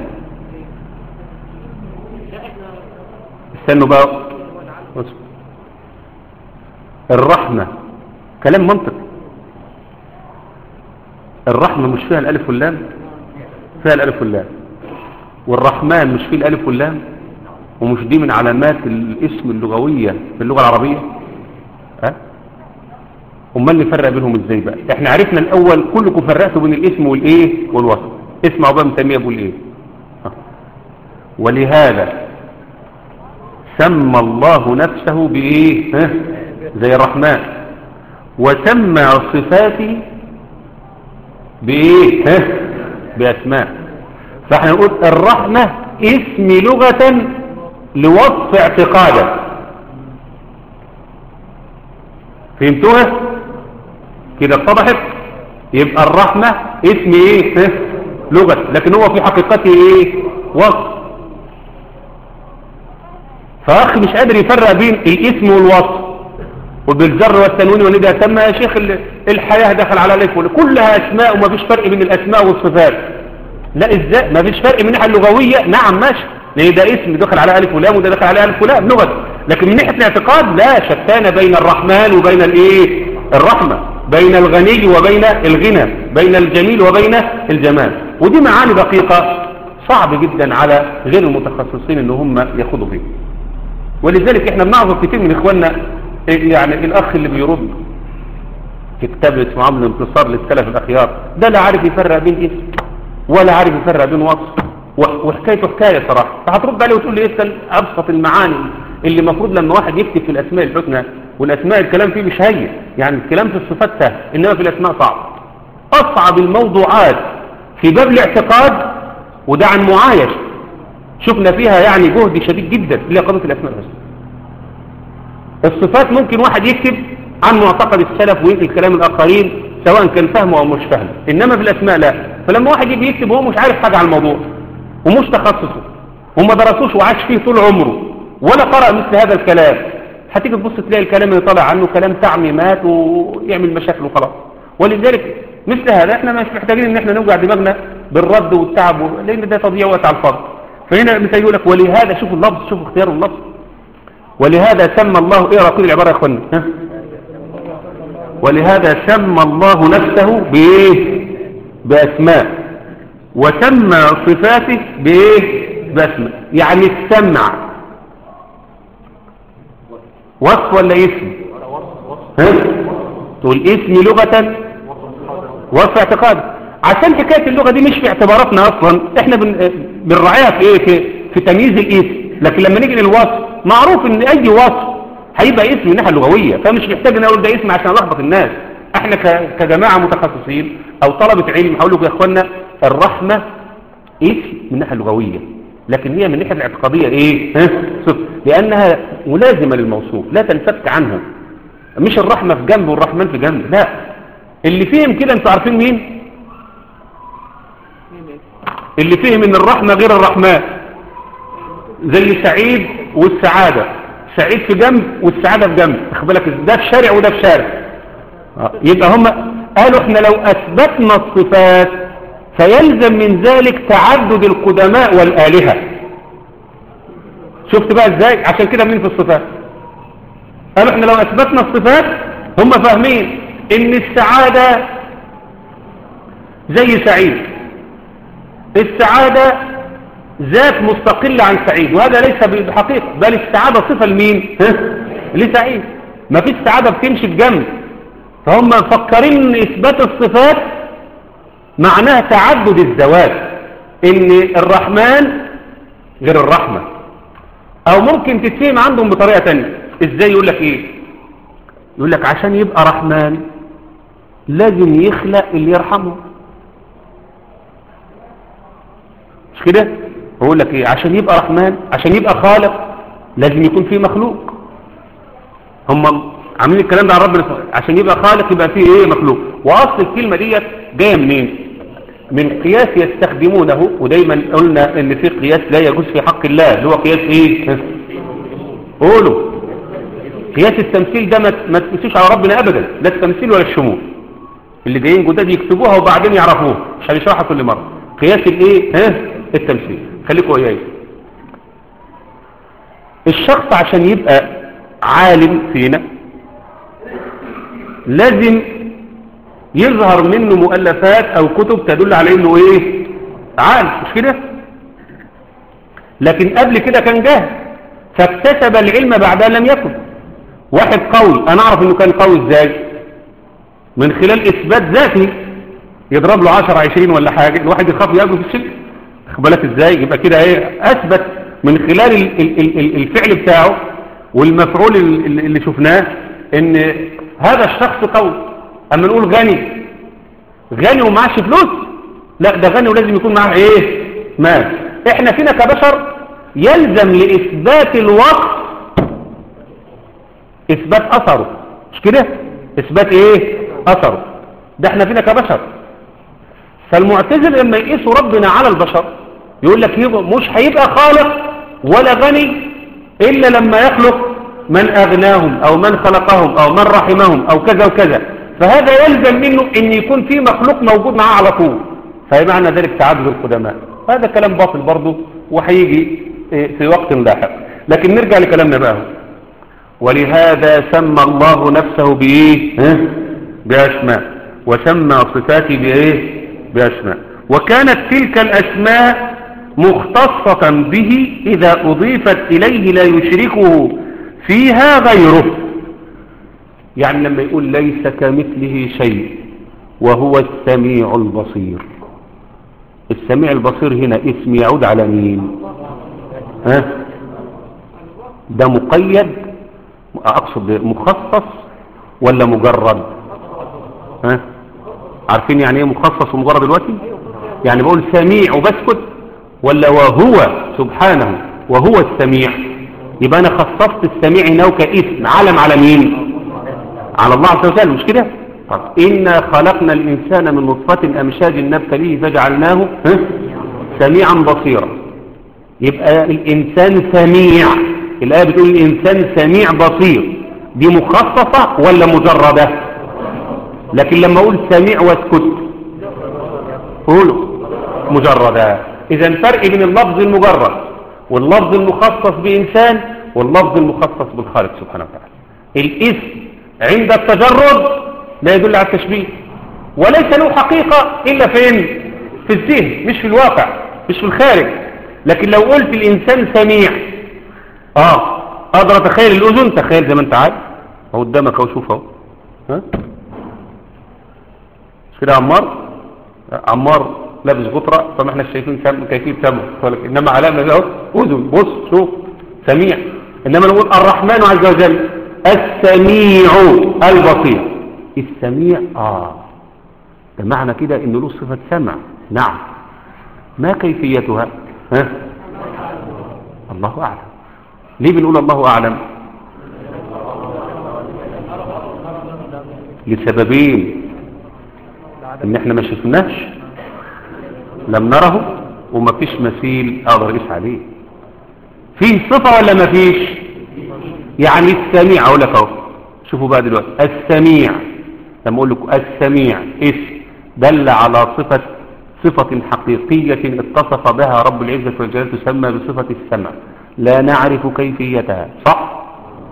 استنوا بقى الرحمة كلام منطق الرحمة مش فيها الالف واللام فيها الالف واللام والرحمن مش فيه الالف واللام ومش دي من علامات الاسم اللغوية في اللغة العربية ها امال نفرق بينهم ازاي بقى احنا عرفنا الاول كلكم فرقتوا بين الاسم والايه والوصف اسمعوا بقى مسميه بيقول ايه ها. ولهذا سمى الله نفسه بايه ها زي الرحمن وسمى صفاته بايه ها باسماء فاحنا نقول الرحمة اسم لغة لوصف اعتقادا فهمتوها كده اتضحت يبقى الرحمة اسم ايه ها؟ لغة لكن هو في حقيقته ايه وصف فاخ مش قادر يفرق بين الاسم والوصف وبالجر والتنوين والندى سمى يا شيخ الحياة دخل على الالف كلها اسماء وما فيش فرق بين الاسماء والصفات لا ازاي ما فيش فرق من الناحيه اللغويه نعم ماشي لان ده اسم دخل على الف ولام وده دخل على الف ولام لغه لكن من ناحيه الاعتقاد لا شتان بين الرحمن وبين الايه الرحمه بين الغني وبين الغنى بين الجميل وبين الجمال ودي معاني دقيقه صعب جدا على غير المتخصصين ان هم ياخدوا فيه ولذلك احنا بنعظم كتير من اخواننا يعني الاخ اللي بيرد في كتاب اسمه عمل انتصار للسلف الاخيار ده لا عارف يفرق بين اسم ولا عارف يفرق بين وصف وحكايته حكاية صراحة فهترد عليه وتقول لي اسأل أبسط المعاني اللي المفروض لما واحد يكتب في الأسماء الحسنى والأسماء الكلام فيه مش هين يعني الكلام في الصفات سهل إنما في الأسماء صعب أصعب الموضوعات في باب الاعتقاد وده عن معايش شفنا فيها يعني جهد شديد جدا في قضية الأسماء الحسنى الصفات ممكن واحد يكتب عن معتقد السلف وينقل كلام الآخرين سواء كان فهمه أو مش فهمه إنما في الأسماء لا فلما واحد يجي يكتب وهو مش عارف حاجة عن الموضوع ومش تخصصه وما درسوش وعاش فيه طول عمره ولا قرأ مثل هذا الكلام هتيجي تبص تلاقي الكلام اللي طالع عنه كلام تعميمات ويعمل مشاكل وخلاص ولذلك مثل هذا احنا مش محتاجين ان احنا نوجع دماغنا بالرد والتعب لان ده تضييع وقت على الفاضي فهنا مثل يقول لك ولهذا شوفوا اللفظ شوفوا اختيار اللفظ ولهذا سمى الله ايه رقيل العبارة يا اخوانا ها ولهذا سمى الله نفسه بايه باسماء وسمى صفاته بايه باسماء يعني السمع وصف ولا اسم ها تقول اسم لغة وصف اعتقاد عشان حكاية اللغة دي مش في اعتباراتنا اصلا احنا بن... بنراعيها في ايه في, في تمييز الاسم لكن لما نيجي للوصف معروف ان اي وصف هيبقى اسم من الناحيه اللغويه فمش محتاج ان اقول ده اسم عشان الخبط الناس احنا ك... كجماعه متخصصين او طلبه علم هقول لكم يا اخوانا الرحمه اسم من الناحيه اللغويه لكن هي من الناحيه الاعتقاديه ايه ها صفر لانها ملازمه للموصوف لا تنفك عنه مش الرحمه في جنب والرحمن في جنب لا اللي فهم كده انتوا عارفين مين اللي فهم ان الرحمه غير الرحمن زي سعيد والسعاده سعيد في جنب والسعاده في جنب خد بالك ده في شارع وده في شارع يبقى هم قالوا احنا لو اثبتنا الصفات فيلزم من ذلك تعدد القدماء والآلهة شفت بقى ازاي عشان كده مين في الصفات قالوا احنا لو اثبتنا الصفات هم فاهمين ان السعادة زي سعيد السعادة ذات مستقلة عن سعيد وهذا ليس بحقيقة بل السعادة صفة لمين لسعيد ما فيش سعادة بتمشي بجنب فهم مفكرين ان اثبات الصفات معناها تعدد الذوات ان الرحمن غير الرحمة او ممكن تتفهم عندهم بطريقة تانية ازاي يقول لك ايه يقول لك عشان يبقى رحمن لازم يخلق اللي يرحمه مش كده بقول لك ايه عشان يبقى رحمن عشان يبقى خالق لازم يكون فيه مخلوق هم عاملين الكلام ده عن ربنا سبحانه. عشان يبقى خالق يبقى فيه ايه مخلوق واصل الكلمه ديت جايه منين من قياس يستخدمونه ودايما قلنا ان في قياس لا يجوز في حق الله اللي هو قياس ايه قولوا قياس التمثيل ده ما ما تقيسوش على ربنا ابدا لا التمثيل ولا الشمول اللي جايين جداد يكتبوها وبعدين يعرفوها مش هنشرحها كل مره قياس الايه ها التمثيل خليكوا وياي الشخص عشان يبقى عالم فينا لازم يظهر منه مؤلفات او كتب تدل على انه ايه عالم مش كده لكن قبل كده كان جاهل فاكتسب العلم بعدها لم يكن واحد قوي انا اعرف انه كان قوي ازاي من خلال اثبات ذاتي يضرب له 10 20 ولا حاجه الواحد يخاف ياكل في الشرك خد بالك ازاي يبقى كده ايه اثبت من خلال ال ال ال ال الفعل بتاعه والمفعول ال- ال- اللي شفناه ان هذا الشخص قوي اما نقول غني غني ومعاش فلوس لا ده غني ولازم يكون معاه ايه مال احنا فينا كبشر يلزم لاثبات الوقت اثبات اثره مش كده اثبات ايه اثره ده احنا فينا كبشر فالمعتزل لما يقيسوا ربنا على البشر يقول لك يبقى مش هيبقى خالق ولا غني الا لما يخلق من اغناهم او من خلقهم او من رحمهم او كذا وكذا فهذا يلزم منه ان يكون في مخلوق موجود معاه على طول فمعنى ذلك تعدد القدماء هذا كلام باطل برضه وهيجي إيه، في وقت لاحق لكن نرجع لكلامنا بقى ولهذا سمى الله نفسه بإيه ها؟ بأسماء وسمى صفاته بإيه بأسماء وكانت تلك الأسماء مختصة به إذا أضيفت إليه لا يشركه فيها غيره يعني لما يقول ليس كمثله شيء وهو السميع البصير السميع البصير هنا اسم يعود على مين ها ده مقيد اقصد مخصص ولا مجرد ها عارفين يعني ايه مخصص ومجرد دلوقتي يعني بقول سميع وبسكت ولا وهو سبحانه وهو السميع يبقى انا خصصت السميع هنا كاسم علم على مين على الله عز وجل مش كده طب إنا خلقنا الإنسان من نطفة أمشاج نبتليه فجعلناه ها؟ سميعا بصيرا يبقى الإنسان سميع الآية بتقول الإنسان سميع بصير دي مخصصة ولا مجردة لكن لما أقول سميع واسكت قولوا مجردة إذا فرق بين اللفظ المجرد واللفظ المخصص بإنسان واللفظ المخصص بالخالق سبحانه وتعالى الاسم عند التجرد لا يدل على التشبيه وليس له حقيقة إلا فين في الذهن مش في الواقع مش في الخارج لكن لو قلت الإنسان سميع آه أقدر أتخيل الأذن تخيل زي ما أنت عارف أهو قدامك أهو شوف أهو ها مش كده يا عمار عمار لابس غطرة فما احنا شايفين سم كيفية سمه إنما علامة ده أهو أذن بص شوف سميع إنما نقول الرحمن عز وجل السميع البصير السميع آه ده معنى كده إنه له صفة سمع نعم ما كيفيتها ها الله أعلم ليه بنقول الله أعلم لسببين ان احنا ما شفناش لم نره وما فيش مثيل اقدر اقيس عليه فيه صفة ولا ما فيش يعني السميع اقول لك اهو شوفوا بقى دلوقتي السميع لما اقول لكم السميع اسم دل على صفة صفة حقيقية اتصف بها رب العزة والجلال تسمى بصفة السمع لا نعرف كيفيتها صح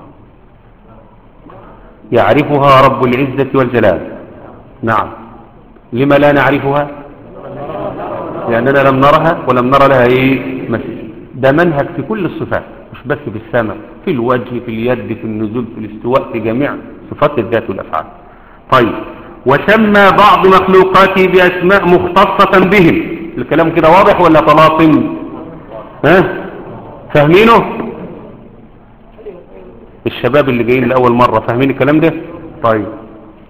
يعرفها رب العزة والجلال نعم لما لا نعرفها لأننا لم نرها ولم نرى لها ايه مثل ده منهج في كل الصفات مش بس في السمع في الوجه في اليد في النزول في الاستواء في جميع صفات الذات والأفعال طيب وسمى بعض مخلوقاته بأسماء مختصة بهم الكلام كده واضح ولا طلاطم ها فاهمينه الشباب اللي جايين لأول مرة فاهمين الكلام ده طيب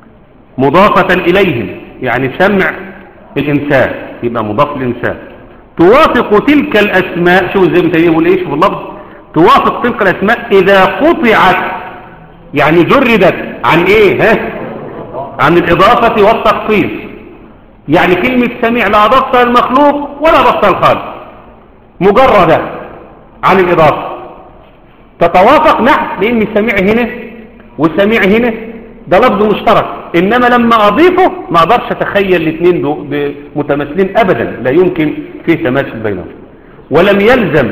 مضافة إليهم يعني سمع الإنسان يبقى مضاف الإنسان توافق تلك الأسماء شوف زي ما تقول يقول إيه شوف اللفظ توافق تلك الأسماء إذا قطعت يعني جردت عن إيه ها عن الإضافة والتخصيص يعني كلمة سميع لا أضفتها المخلوق ولا أضفتها الخالق مجردة عن الإضافة تتوافق نعم لأن السميع هنا والسميع هنا ده لفظ مشترك إنما لما أضيفه ما أقدرش أتخيل الاثنين دول متماثلين أبدا لا يمكن فيه تماثل بينهم ولم يلزم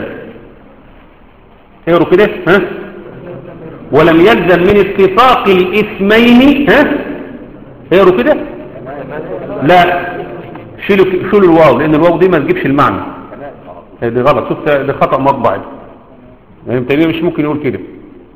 اقروا كده ها ولم يلزم من اتفاق الاسمين ها اقروا كده لا شيلوا شيلوا الواو لان الواو دي ما تجيبش المعنى دي غلط شفت ده خطأ مطبعي يعني تقريبا مش ممكن يقول كده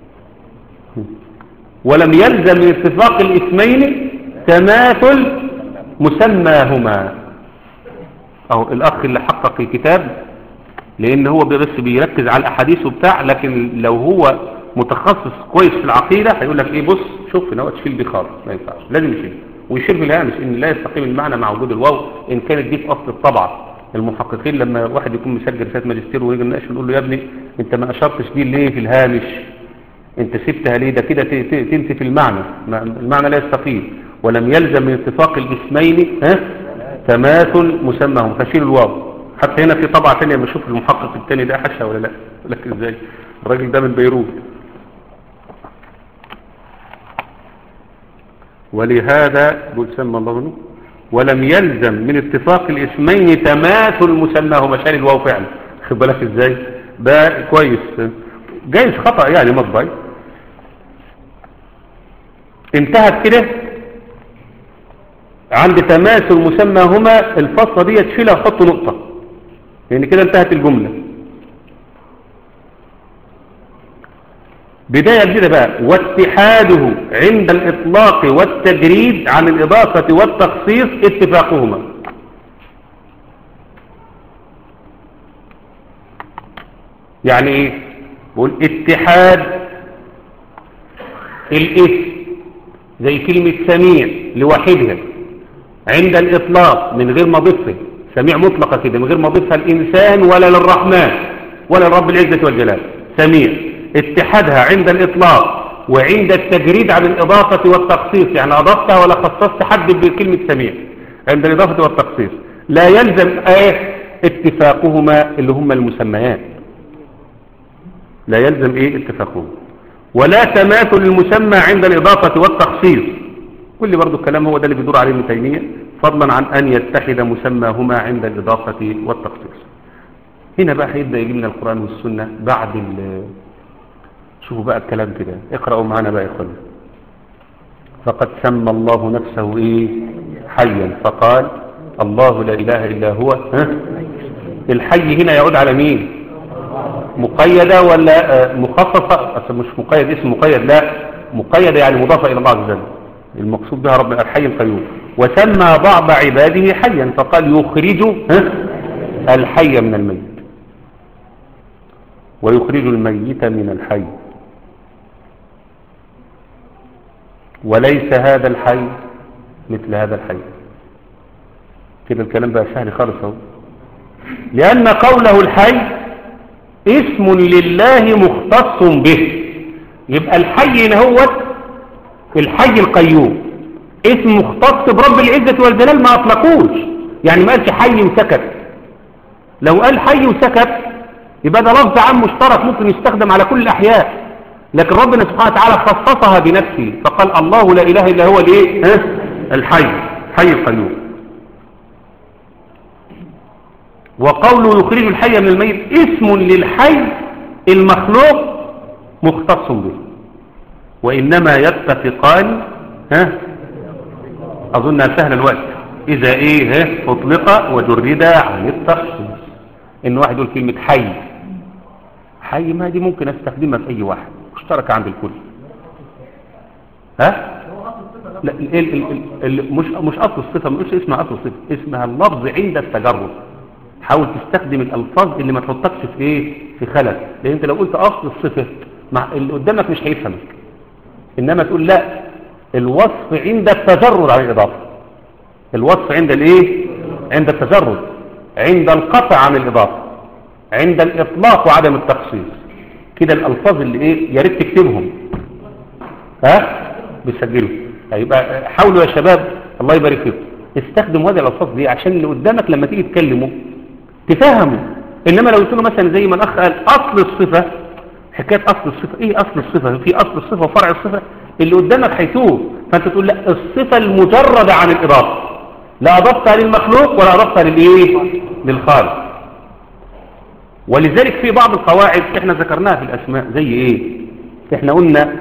ولم يلزم من اتفاق الاسمين تماثل مسماهما او الاخ اللي حقق الكتاب لان هو بس بيركز على الاحاديث وبتاع لكن لو هو متخصص كويس في العقيدة هيقول لك ايه بص شوف ان هو تشيل دي خالص ما ينفعش لازم يشيل ويشير بالهامش ان لا يستقيم المعنى مع وجود الواو ان كانت دي في اصل الطبعه المحققين لما واحد يكون مسجل رساله ماجستير ويجي الناقش نقول له يا ابني انت ما اشرتش دي ليه في الهامش انت سبتها ليه ده كده تنسي في المعنى المعنى لا يستقيم ولم يلزم من اتفاق الاسمين ها تماثل مسماهم فشيل الواو حتى هنا في طبعه ثانيه بشوف المحقق الثاني ده حشا ولا لا لكن ازاي الراجل ده من بيروت ولهذا يقول سمى الله منه ولم يلزم من اتفاق الاسمين تماثل مسماهما شان الواو فعلا خد بالك ازاي ده كويس جايز خطأ يعني مطبعي انتهت كده عند تماثل مسماهما الفصلة دي تشيلها وحط نقطة يعني كده انتهت الجملة بداية جديدة بقى واتحاده عند الإطلاق والتجريد عن الإضافة والتخصيص اتفاقهما يعني ايه بقول اتحاد الاسم زي كلمة سميع لوحدها عند الإطلاق من غير ما ضفه سميع مطلقة كده من غير ما ضفها الإنسان ولا للرحمن ولا لرب العزة والجلال سميع اتحادها عند الإطلاق وعند التجريد عن الإضافة والتخصيص يعني أضفتها ولا خصصت حد بكلمة سميع عند الإضافة والتخصيص لا يلزم ايه اتفاقهما اللي هم المسميات لا يلزم ايه اتفاقهما ولا تماثل المسمى عند الإضافة والتخصيص كل برضو الكلام هو ده اللي بيدور عليه ابن تيمية فضلا عن أن يتحد مسماهما عند الإضافة والتخصيص هنا بقى هيبدأ يجي لنا القرآن والسنة بعد شوفوا بقى الكلام كده اقرأوا معنا بقى يا اخوانا فقد سمى الله نفسه ايه حيا فقال الله لا اله الا هو ها؟ الحي هنا يعود على مين مقيدة ولا مخصصة أصلا مش مقيد اسم مقيد لا مقيدة يعني مضافة الى الله عز وجل المقصود بها ربنا الحي القيوم وسمى بعض عباده حيا فقال يخرج ها؟ الحي من الميت ويخرج الميت من الحي وليس هذا الحي مثل هذا الحي كده الكلام بقى سهل خالص اهو لأن قوله الحي اسم لله مختص به يبقى الحي هو الحي القيوم اسم مختص برب العزة والجلال ما أطلقوش يعني ما قالش حي وسكت لو قال حي وسكت يبقى ده لفظ عام مشترك ممكن يستخدم على كل الأحياء لكن ربنا سبحانه وتعالى خصصها بنفسه فقال الله لا إله إلا هو الايه ها الحي حي القيوم وقوله يخرج الحي من الميت اسم للحي المخلوق مختص به وإنما يتفقان ها أظنها سهل الوقت إذا إيه ها أطلق وجرد عن التخصيص إن واحد يقول كلمة حي حي ما دي ممكن استخدمها في أي واحد مشتركة عند الكل ها لا ال ال ال ال مش مش اصل الصفه مش اسمها اصل الصفه اسمها اللفظ عند التجرد حاول تستخدم الالفاظ اللي ما تحطكش في ايه في خلل لان انت لو قلت اصل الصفه مع اللي قدامك مش هيفهمك انما تقول لا الوصف عند التجرد على الاضافه الوصف عند الايه عند التجرد عند القطع عن الإضافة عند الإطلاق وعدم التخصيص كده الألفاظ اللي إيه يا ريت تكتبهم ها بيسجلوا هيبقى حاولوا يا شباب الله يبارك فيكم استخدموا هذه الألفاظ دي عشان اللي قدامك لما تيجي تكلمه تفهمه إنما لو قلت له مثلا زي ما الأخ قال أصل الصفة حكاية أصل الصفة إيه أصل الصفة في أصل الصفة وفرع الصفة اللي قدامك هيتوه فأنت تقول لا الصفة المجردة عن الإضافة لا أضفتها للمخلوق ولا أضفتها للإيه للخالق ولذلك في بعض القواعد احنا ذكرناها في الأسماء زي إيه احنا قلنا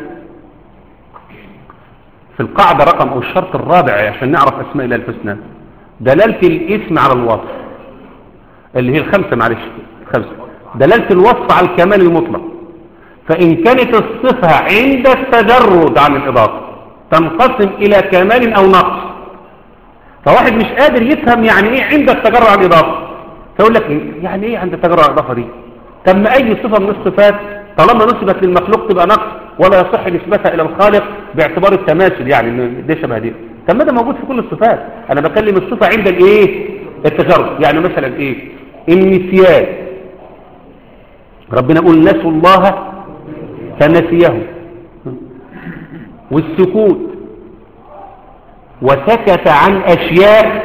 في القاعدة رقم أو الشرط الرابع عشان نعرف أسماء الله الحسنى دلالة الاسم على الوصف اللي هي الخمسة معلش خمسة دلالة الوصف على الكمال المطلق فإن كانت الصفة عند التجرد عن الإضافة تنقسم إلى كمال أو نقص فواحد مش قادر يفهم يعني إيه عند التجرد عن الإضافة فيقول لك إيه؟ يعني إيه عند التجرد عن الإضافة دي طب ما أي صفة من الصفات طالما نسبت للمخلوق تبقى نقص ولا يصح نسبتها إلى الخالق باعتبار التماثل يعني إن ده شبه دي طب ما ده موجود في كل الصفات أنا بكلم الصفة عند الإيه التجرد يعني مثلا إيه النسيان ربنا يقول نسوا الله فنسيه والسكوت وسكت عن أشياء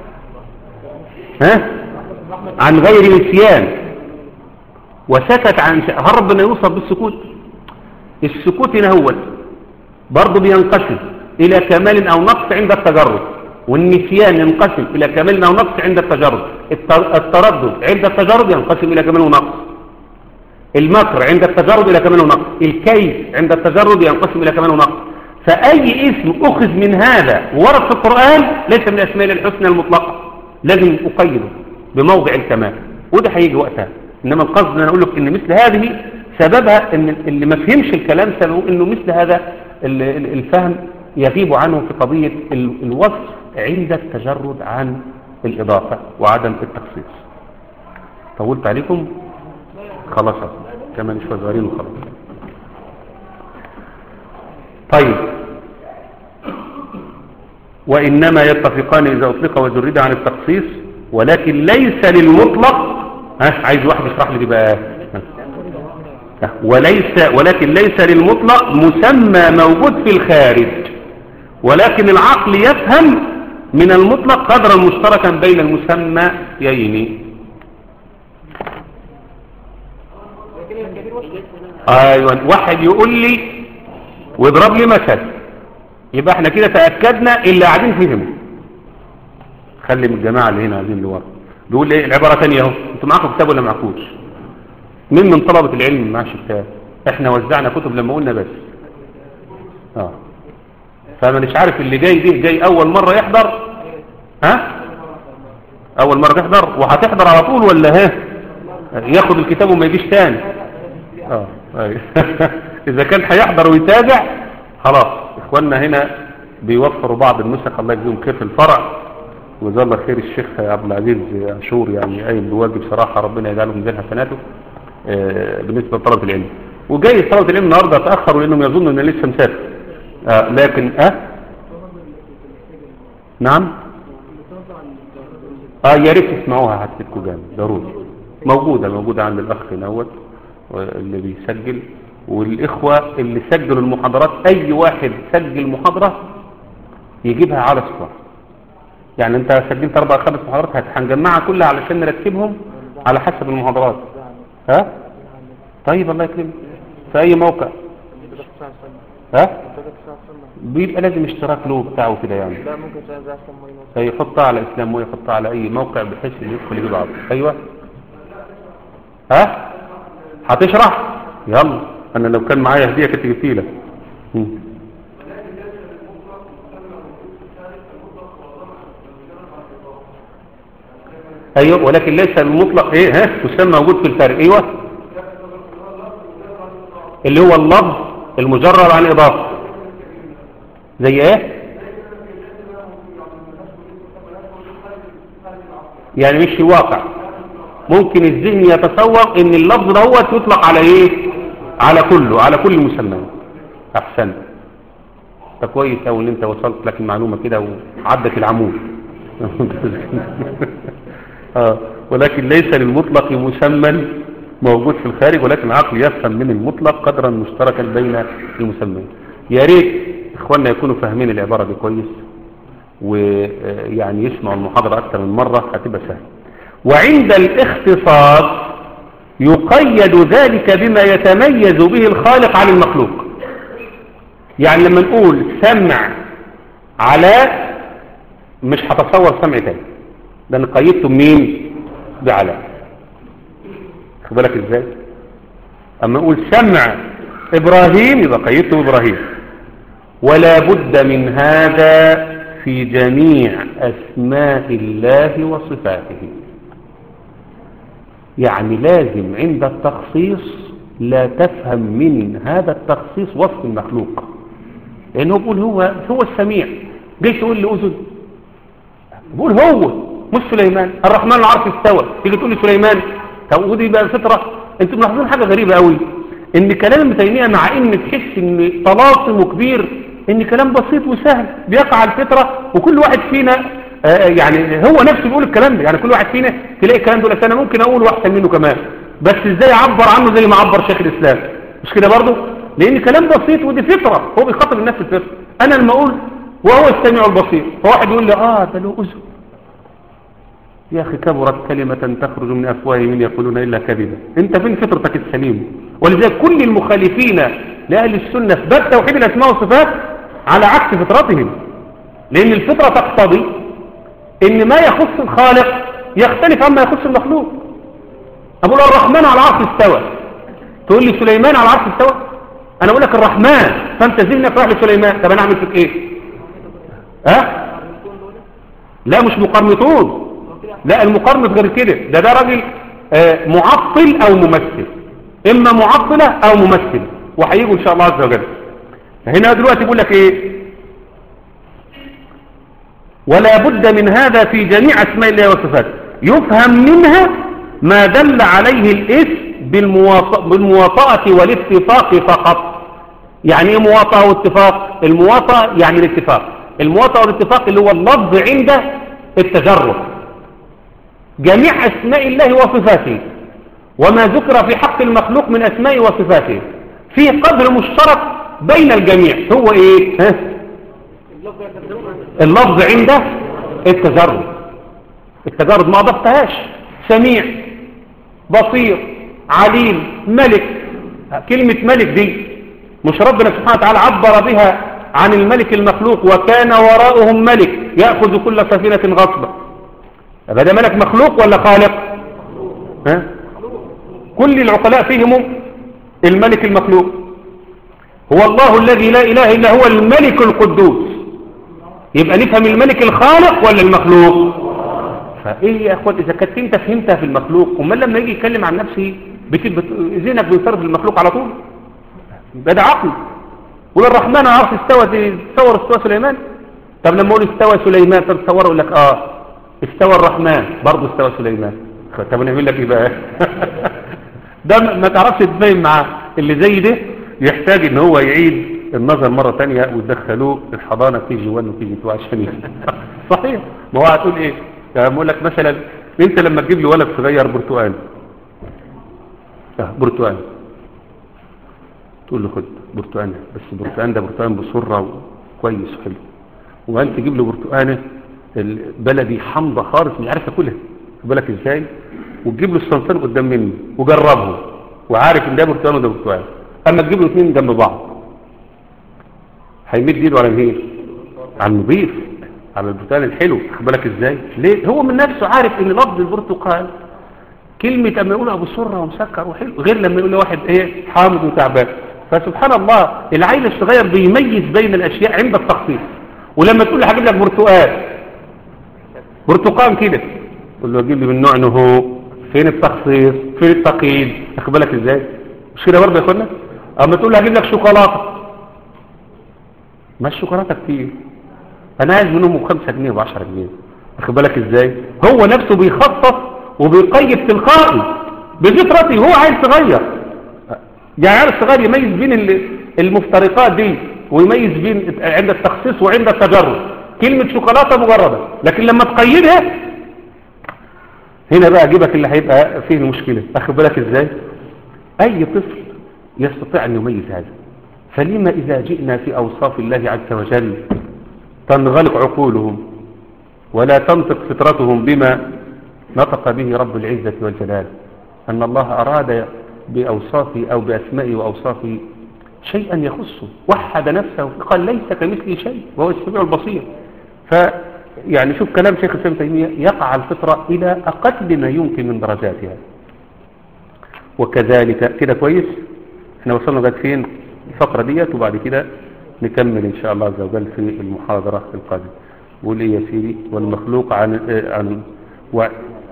ها عن غير نسيان وسكت عن شيء هل ربنا يوصف بالسكوت السكوت هنا هو برضه بينقسم إلى كمال أو نقص عند التجرد والنسيان ينقسم إلى كمال أو نقص عند التجرد التردد عند التجرد ينقسم إلى كمال ونقص المكر عند التجرد إلى كمال ونقص الكيف عند التجرد ينقسم إلى كمال ونقص فأي اسم أخذ من هذا ورد في القرآن ليس من أسماء الحسنى المطلقة لازم أقيده بموضع الكمال وده هيجي وقتها إنما القصد أن أنا أقول لك إن مثل هذه سببها إن اللي ما فهمش الكلام سببه إنه مثل هذا الفهم يغيب عنه في قضية الوصف عند التجرد عن الإضافة وعدم التخصيص طولت عليكم خلاص كمان شوية صغيرين وخلاص طيب وإنما يتفقان إذا أطلق وجرد عن التخصيص ولكن ليس للمطلق ها عايز واحد يشرح لي دي بقى وليس ولكن ليس للمطلق مسمى موجود في الخارج ولكن العقل يفهم من المطلق قدرا مشتركا بين المسميين ايوه واحد يقول لي واضرب لي مثل يبقى احنا كده تاكدنا اللي قاعدين فهموا خلي من الجماعه اللي هنا قاعدين اللي ورا بيقول ايه العباره ثانيه اهو انتوا معاكم كتاب ولا معكوش مين من طلبه العلم معاش كتاب احنا وزعنا كتب لما قلنا بس اه فمانيش عارف اللي جاي ده جاي اول مره يحضر ها اول مره تحضر وهتحضر على طول ولا ها ياخد الكتاب وما يجيش تاني اه أيوة. اذا كان هيحضر ويتابع خلاص اخواننا هنا بيوفروا بعض النسخ الله يجزيهم خير في الفرع وجزاه الله خير الشيخ عبد العزيز عاشور يعني قايم بواجب بصراحه ربنا يجعله من حسناته آه بالنسبه لطلبه العلم وجاي طلبه العلم النهارده تاخروا لانهم يظنوا ان لسه مسافر آه لكن اه نعم اه يا ريت تسمعوها هتفيدكم جامد ضروري موجوده موجوده عند الاخ نوت اللي بيسجل والإخوة اللي سجلوا المحاضرات أي واحد سجل محاضرة يجيبها على صفر يعني أنت سجلت أربع خمس محاضرات هنجمعها كلها علشان نرتبهم على حسب المحاضرات ها طيب الله يكرمك في أي موقع ها بيبقى لازم اشتراك له بتاعه كده يعني لا ممكن زي اسلام يحطها على اسلام ويحطها على اي موقع بحيث انه يدخل يجيب عرض ايوه ها هتشرح يلا انا لو كان معايا هديه كنت جبت لك ايوه ولكن ليس المطلق ايه ها تسمى موجود في الفارق ايوه اللي هو اللفظ المجرد عن اضافه زي ايه يعني مش في الواقع ممكن الذهن يتصور ان اللفظ دوت يطلق على ايه على كله على كل مسمى احسن ده كويس او ان انت وصلت لك المعلومه كده وعدت العمود آه ولكن ليس للمطلق مسمى موجود في الخارج ولكن العقل يفهم من المطلق قدرا مشتركا بين المسمين يا ريت اخواننا يكونوا فاهمين العبارة دي كويس ويعني يسمعوا المحاضرة أكثر من مرة هتبقى سهل وعند الاختصاص يقيد ذلك بما يتميز به الخالق عن المخلوق يعني لما نقول سمع على مش هتصور سمع تاني ده انا قيدته مين بعلى خد بالك ازاي اما نقول سمع ابراهيم يبقى قيدته ابراهيم ولا بد من هذا في جميع اسماء الله وصفاته يعني لازم عند التخصيص لا تفهم من هذا التخصيص وصف المخلوق لانه بيقول هو هو السميع جاي تقول لي اذن بقول هو مش سليمان الرحمن العرش استوى تيجي تقول لي سليمان طب ودي بقى فطره انتوا ملاحظين حاجه غريبه قوي ان كلام ابن تيميه مع ان تحس ان طلاسمه كبير ان كلام بسيط وسهل بيقع على الفطره وكل واحد فينا آه يعني هو نفسه بيقول الكلام ده يعني كل واحد فينا تلاقي الكلام ده انا ممكن اقول واحسن منه كمان بس ازاي اعبر عنه زي ما عبر شيخ الاسلام مش كده برضه لان كلام بسيط ودي فطره هو بيخاطب الناس الفطره انا لما اقول وهو السميع البصير فواحد يقول لي اه ده له اذن يا أخي كبرت كلمة تخرج من أفواههم يقولون إلا كذبا أنت فين فطرتك السليم ولذلك كل المخالفين لأهل السنة في باب توحيد الأسماء والصفات على عكس فطرتهم لأن الفطرة تقتضي إن ما يخص الخالق يختلف عما يخص المخلوق أقول الرحمن على العرش استوى تقول لي سليمان على العرش استوى أنا أقول لك الرحمن فأنت ذهنك راح لسليمان طب أنا أعمل فيك إيه ها لا مش مقرمطون لا المقارنة غير كده ده ده راجل آه معطل او ممثل اما معطلة او ممثل وهيجوا ان شاء الله عز وجل هنا دلوقتي بيقول لك ايه ولا بد من هذا في جميع اسماء الله وصفاته يفهم منها ما دل عليه الاسم بالمواطأة والاتفاق فقط يعني ايه مواطأة واتفاق المواطأة يعني الاتفاق المواطأة والاتفاق اللي هو اللفظ عند التجرب جميع أسماء الله وصفاته وما ذكر في حق المخلوق من أسماء وصفاته في قدر مشترك بين الجميع هو إيه ها؟ اللفظ عند التجرد التجرد ما ضفتهاش سميع بصير عليم ملك كلمة ملك دي مش ربنا سبحانه وتعالى عبر بها عن الملك المخلوق وكان وراءهم ملك يأخذ كل سفينة غصبا يبقى ده ملك مخلوق ولا خالق ها؟ كل العقلاء فيهم الملك المخلوق هو الله الذي لا إله إلا هو الملك القدوس يبقى نفهم الملك الخالق ولا المخلوق فإيه يا أخوان إذا كنت أنت فهمتها في المخلوق وما لما يجي يتكلم عن نفسه ذهنك بينصرف المخلوق على طول يبقى ده عقل قول الرحمن عرش استوى تصور استوى سليمان طب لما اقول استوى سليمان طب تصور اقول لك اه استوى الرحمن برضه استوى سليمان طب نعمل لك ايه بقى ده ما تعرفش تبين معاه اللي زي ده يحتاج ان هو يعيد النظر مرة تانية ويدخلوه الحضانة في جوان وفي جيتو عشان صحيح ما هو هتقول ايه يعني بقول لك مثلا انت لما تجيب لي ولد صغير برتقال برتقال تقول له خد برتقانه بس البرتقان ده برتقان بسرة كويس وحلو وانت تجيب له برتقانه البلدي حمضة خالص مش عارف اكلها بالك ازاي وتجيب له الصنصان قدام مني وجربه وعارف ان ده برتقان وده برتقان اما تجيب له اثنين جنب بعض هيمد ايده على مين على النظيف على البرتقال الحلو بالك ازاي ليه هو من نفسه عارف ان لفظ البرتقال كلمة اما يقول ابو سرة ومسكر وحلو غير لما يقول لواحد ايه حامض وتعبان فسبحان الله العيل الصغير بيميز بين الاشياء عند التخصيص ولما تقول له هجيب لك برتقال برتقال كده تقول له اجيب لي من نوع انه فين التخصيص فين التقييد واخد بالك ازاي مش كده برضه يا اخوانا اما تقول له هجيب لك شوكولاته ما الشوكولاته كتير انا عايز منهم ب 5 جنيه و10 جنيه واخد بالك ازاي هو نفسه بيخصص وبيقيد تلقائي بفطرته هو عايز صغير يعني عايز صغير يميز بين المفترقات دي ويميز بين عند التخصيص وعند التجرد كلمة شوكولاتة مجردة لكن لما تقيدها هنا بقى اجيبك اللي هيبقى فيه المشكلة اخد بالك ازاي اي طفل يستطيع ان يميز هذا فلما اذا جئنا في اوصاف الله عز وجل تنغلق عقولهم ولا تنطق فطرتهم بما نطق به رب العزة والجلال أن الله أراد بأوصافه أو بأسمائه وأوصافه شيئا يخصه وحد نفسه قال ليس كمثله شيء وهو السميع البصير ف يعني شوف كلام شيخ الإسلام تيمية يقع الفطرة إلى أقل ما يمكن من درجاتها وكذلك كده كويس احنا وصلنا بقى فين الفقرة ديت وبعد كده نكمل إن شاء الله عز وجل في المحاضرة القادمة قول إيه يا سيدي والمخلوق عن آه، عن و...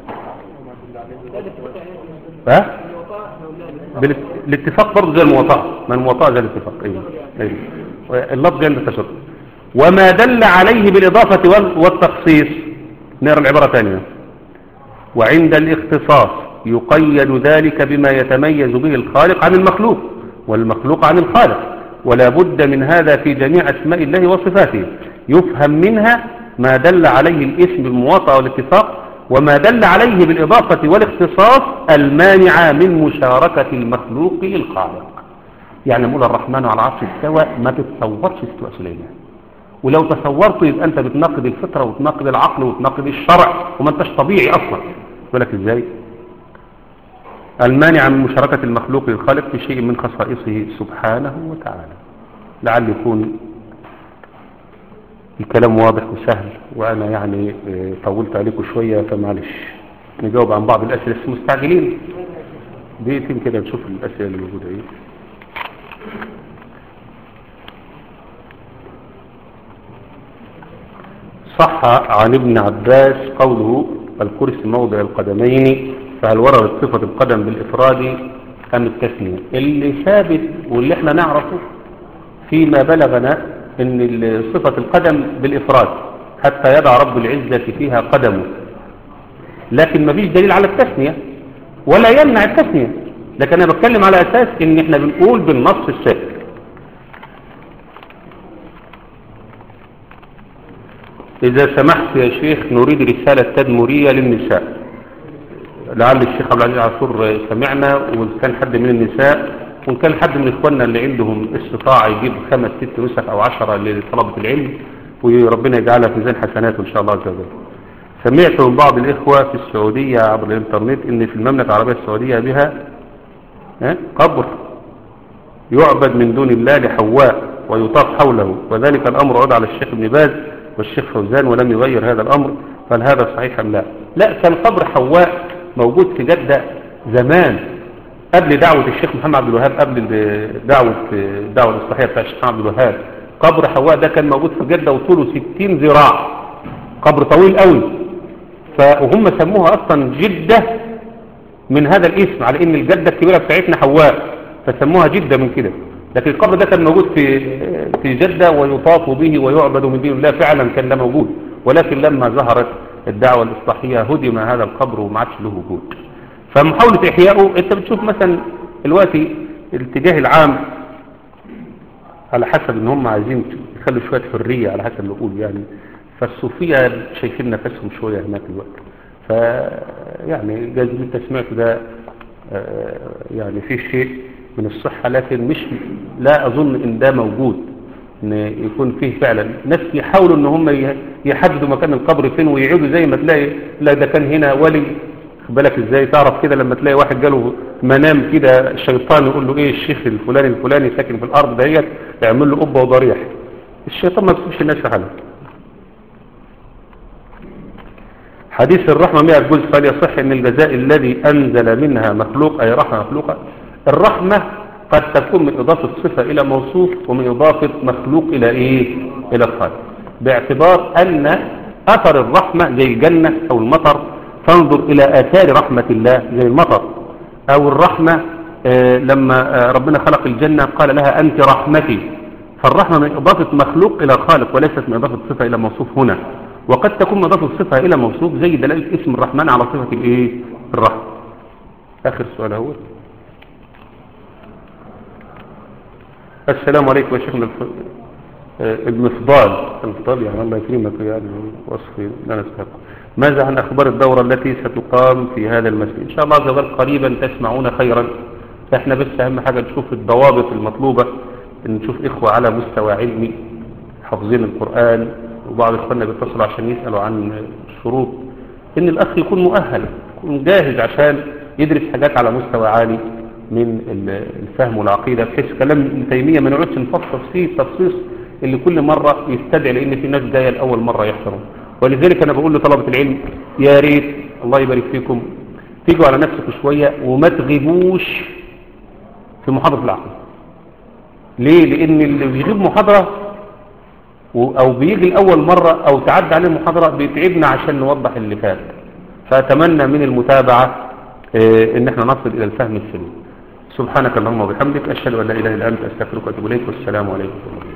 ها بالات- الاتفاق برضه زي المواطعة ما المواطعة زي الاتفاق ايوه ايوه اللفظ عند التشرط وما دل عليه بالإضافة وال- والتخصيص نرى العبارة ثانية وعند الاختصاص يقيد ذلك بما يتميز به الخالق عن المخلوق والمخلوق عن الخالق ولا بد من هذا في جميع أسماء الله وصفاته يفهم منها ما دل عليه الاسم بالمواطأة والاتفاق وما دل عليه بالإضافة والاختصاص المانع من مشاركة المخلوق الخالق يعني نقول الرحمن على العرش استوى ما تتصورش استواء سليمان ولو تصورته يبقى انت بتناقض الفطرة وتناقض العقل وتناقض الشرع وما انتش طبيعي اصلا بالك ازاي المانع من مشاركة المخلوق للخالق في شيء من خصائصه سبحانه وتعالى لعل يكون الكلام واضح وسهل وانا يعني اه، طولت عليكم شوية فمعلش نجاوب عن بعض الاسئلة بس مستعجلين دقيقتين كده نشوف الاسئلة اللي موجودة ايه صح عن ابن عباس قوله الكرسي موضع القدمين فهل وردت صفة القدم بالإفراد أم التثنية اللي ثابت واللي احنا نعرفه فيما بلغنا ان ال- صفة القدم بالإفراد حتى يضع رب العزة فيها قدمه لكن ما فيش دليل على التثنية ولا يمنع التثنية لكن أنا بتكلم على أساس ان احنا بنقول بالنص الثابت إذا سمحت يا شيخ نريد رسالة تدمرية للنساء لعل الشيخ عبد العزيز عاشور سمعنا وإن كان حد من النساء وإن كان حد من إخواننا اللي عندهم استطاعة يجيب خمس ست نسخ أو عشرة لطلبة العلم وربنا يجعلها في ميزان حسناته إن شاء الله عز وجل سمعت من بعض الإخوة في السعودية عبر الإنترنت إن في المملكة العربية السعودية بها ها، قبر يعبد من دون الله لحواء ويطاف حوله وذلك الأمر عود على الشيخ ابن باز والشيخ فوزان ولم يغير هذا الأمر فهل هذا صحيح أم لا لا كان قبر حواء موجود في جدة زمان قبل دعوة الشيخ محمد عبد الوهاب قبل دعوة الدعوة الإصلاحية بتاع الشيخ محمد عبد الوهاب قبر حواء ده كان موجود في جدة وطوله 60 ذراع قبر طويل قوي فهم سموها أصلا جدة من هذا الاسم على ان الجدة الكبيرة بتاعتنا حواء فسموها جدة من كده لكن القبر ده كان موجود في في جدة ويطاف به ويعبد من دين الله فعلا كان ده موجود ولكن لما ظهرت الدعوة الإصلاحية هدم هذا القبر وما عادش له وجود فمحاولة إحيائه أنت بتشوف مثلا دلوقتي الاتجاه العام على حسب ان هم عايزين يخلوا شوية حرية على حسب ما يقول يعني فالصوفية شايفين نفسهم شوية هناك دلوقتي ف يعني جاز اللي انت سمعته ده آه، يعني فيه شيء من الصحة لكن مش لا أظن إن ده موجود إن يكون فيه فعلا ناس يحاولوا إن هم ي- يحددوا مكان القبر فين ويعيدوا زي ما تلاقي لا ده كان هنا ولي خد بالك ازاي تعرف كده لما تلاقي واحد جاله منام كده الشيطان يقول له ايه الشيخ الفلاني الفلاني ساكن في الارض ديت يعمل له قبه وضريح الشيطان ما بيسيبش الناس في حالها حديث الرحمة مئة جزء فليصح ان الجزاء الذي انزل منها مخلوق اي رحمة مخلوقة الرحمة قد تكون من اضافة صفة الى موصوف ومن اضافة مخلوق الى ايه الى الخالق باعتبار ان اثر الرحمة زي الجنة او المطر تنظر الى اثار رحمة الله زي المطر او الرحمة آه، لما آه، ربنا خلق الجنة قال لها انت رحمتي فالرحمة من إضافة مخلوق إلى خالق وليست من إضافة صفة إلى موصوف هنا وقد تكون من إضافة صفة إلى موصوف زي دلالة اسم الرحمن على صفة الإيه؟ الرحمة آخر سؤال هو السلام عليكم يا شيخنا الف... آه، المفضال المفضال يعني الله يكرمك يعني وصف لا نستحق ماذا عن أخبار الدورة التي ستقام في هذا المسجد إن شاء الله عز وجل قريبا تسمعون خيرا احنا بس أهم حاجة نشوف الضوابط المطلوبة إن نشوف إخوة على مستوى علمي حافظين القرآن وبعض إخواننا بيتصلوا عشان يسألوا عن الشروط إن الأخ يكون مؤهل يكون جاهز عشان يدرس حاجات على مستوى عالي من ال- الفهم والعقيدة بحيث كلام ابن تيمية ما نقعدش نفصل فيه تفصيص اللي كل مرة يستدعي لأن في ناس جاية لأول مرة يحضرون ولذلك أنا بقول لطلبة العلم يا ريت الله يبارك فيكم تيجوا على نفسكم شوية وما تغيبوش في محاضرة العقل ليه؟ لأن اللي بيغيب محاضرة و- أو بيجي لأول مرة أو تعدي عليه المحاضرة بيتعبنا عشان نوضح اللي فات فأتمنى من المتابعة آه، إن احنا نصل إلى الفهم السليم سبحانك اللهم وبحمدك أشهد أن لا إله إلا أنت أستغفرك وأتوب إليك والسلام عليكم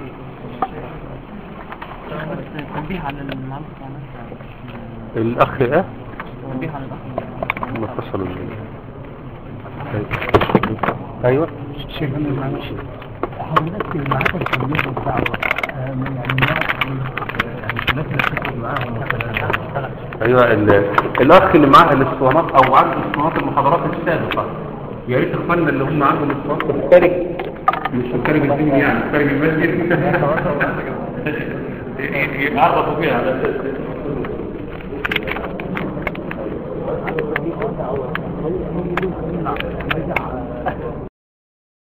بس تنبيه على المعلومة الأخ إيه؟ تنبيه على الأخ ما اتصلوا أيوة شيخ انا معلش حضرتك معاك الكمبيوتر بتاعه آه، يعني يعني الناس اللي بتدخل معاهم مثلا ايوه ال- الاخ اللي معاه الاسطوانات او عنده اسطوانات المحاضرات السابقه يا ريت اخواننا اللي هم عندهم اسطوانات في الخارج مش في الخارج الدين يعني خارج المسجد يعرفوا فيها على اساس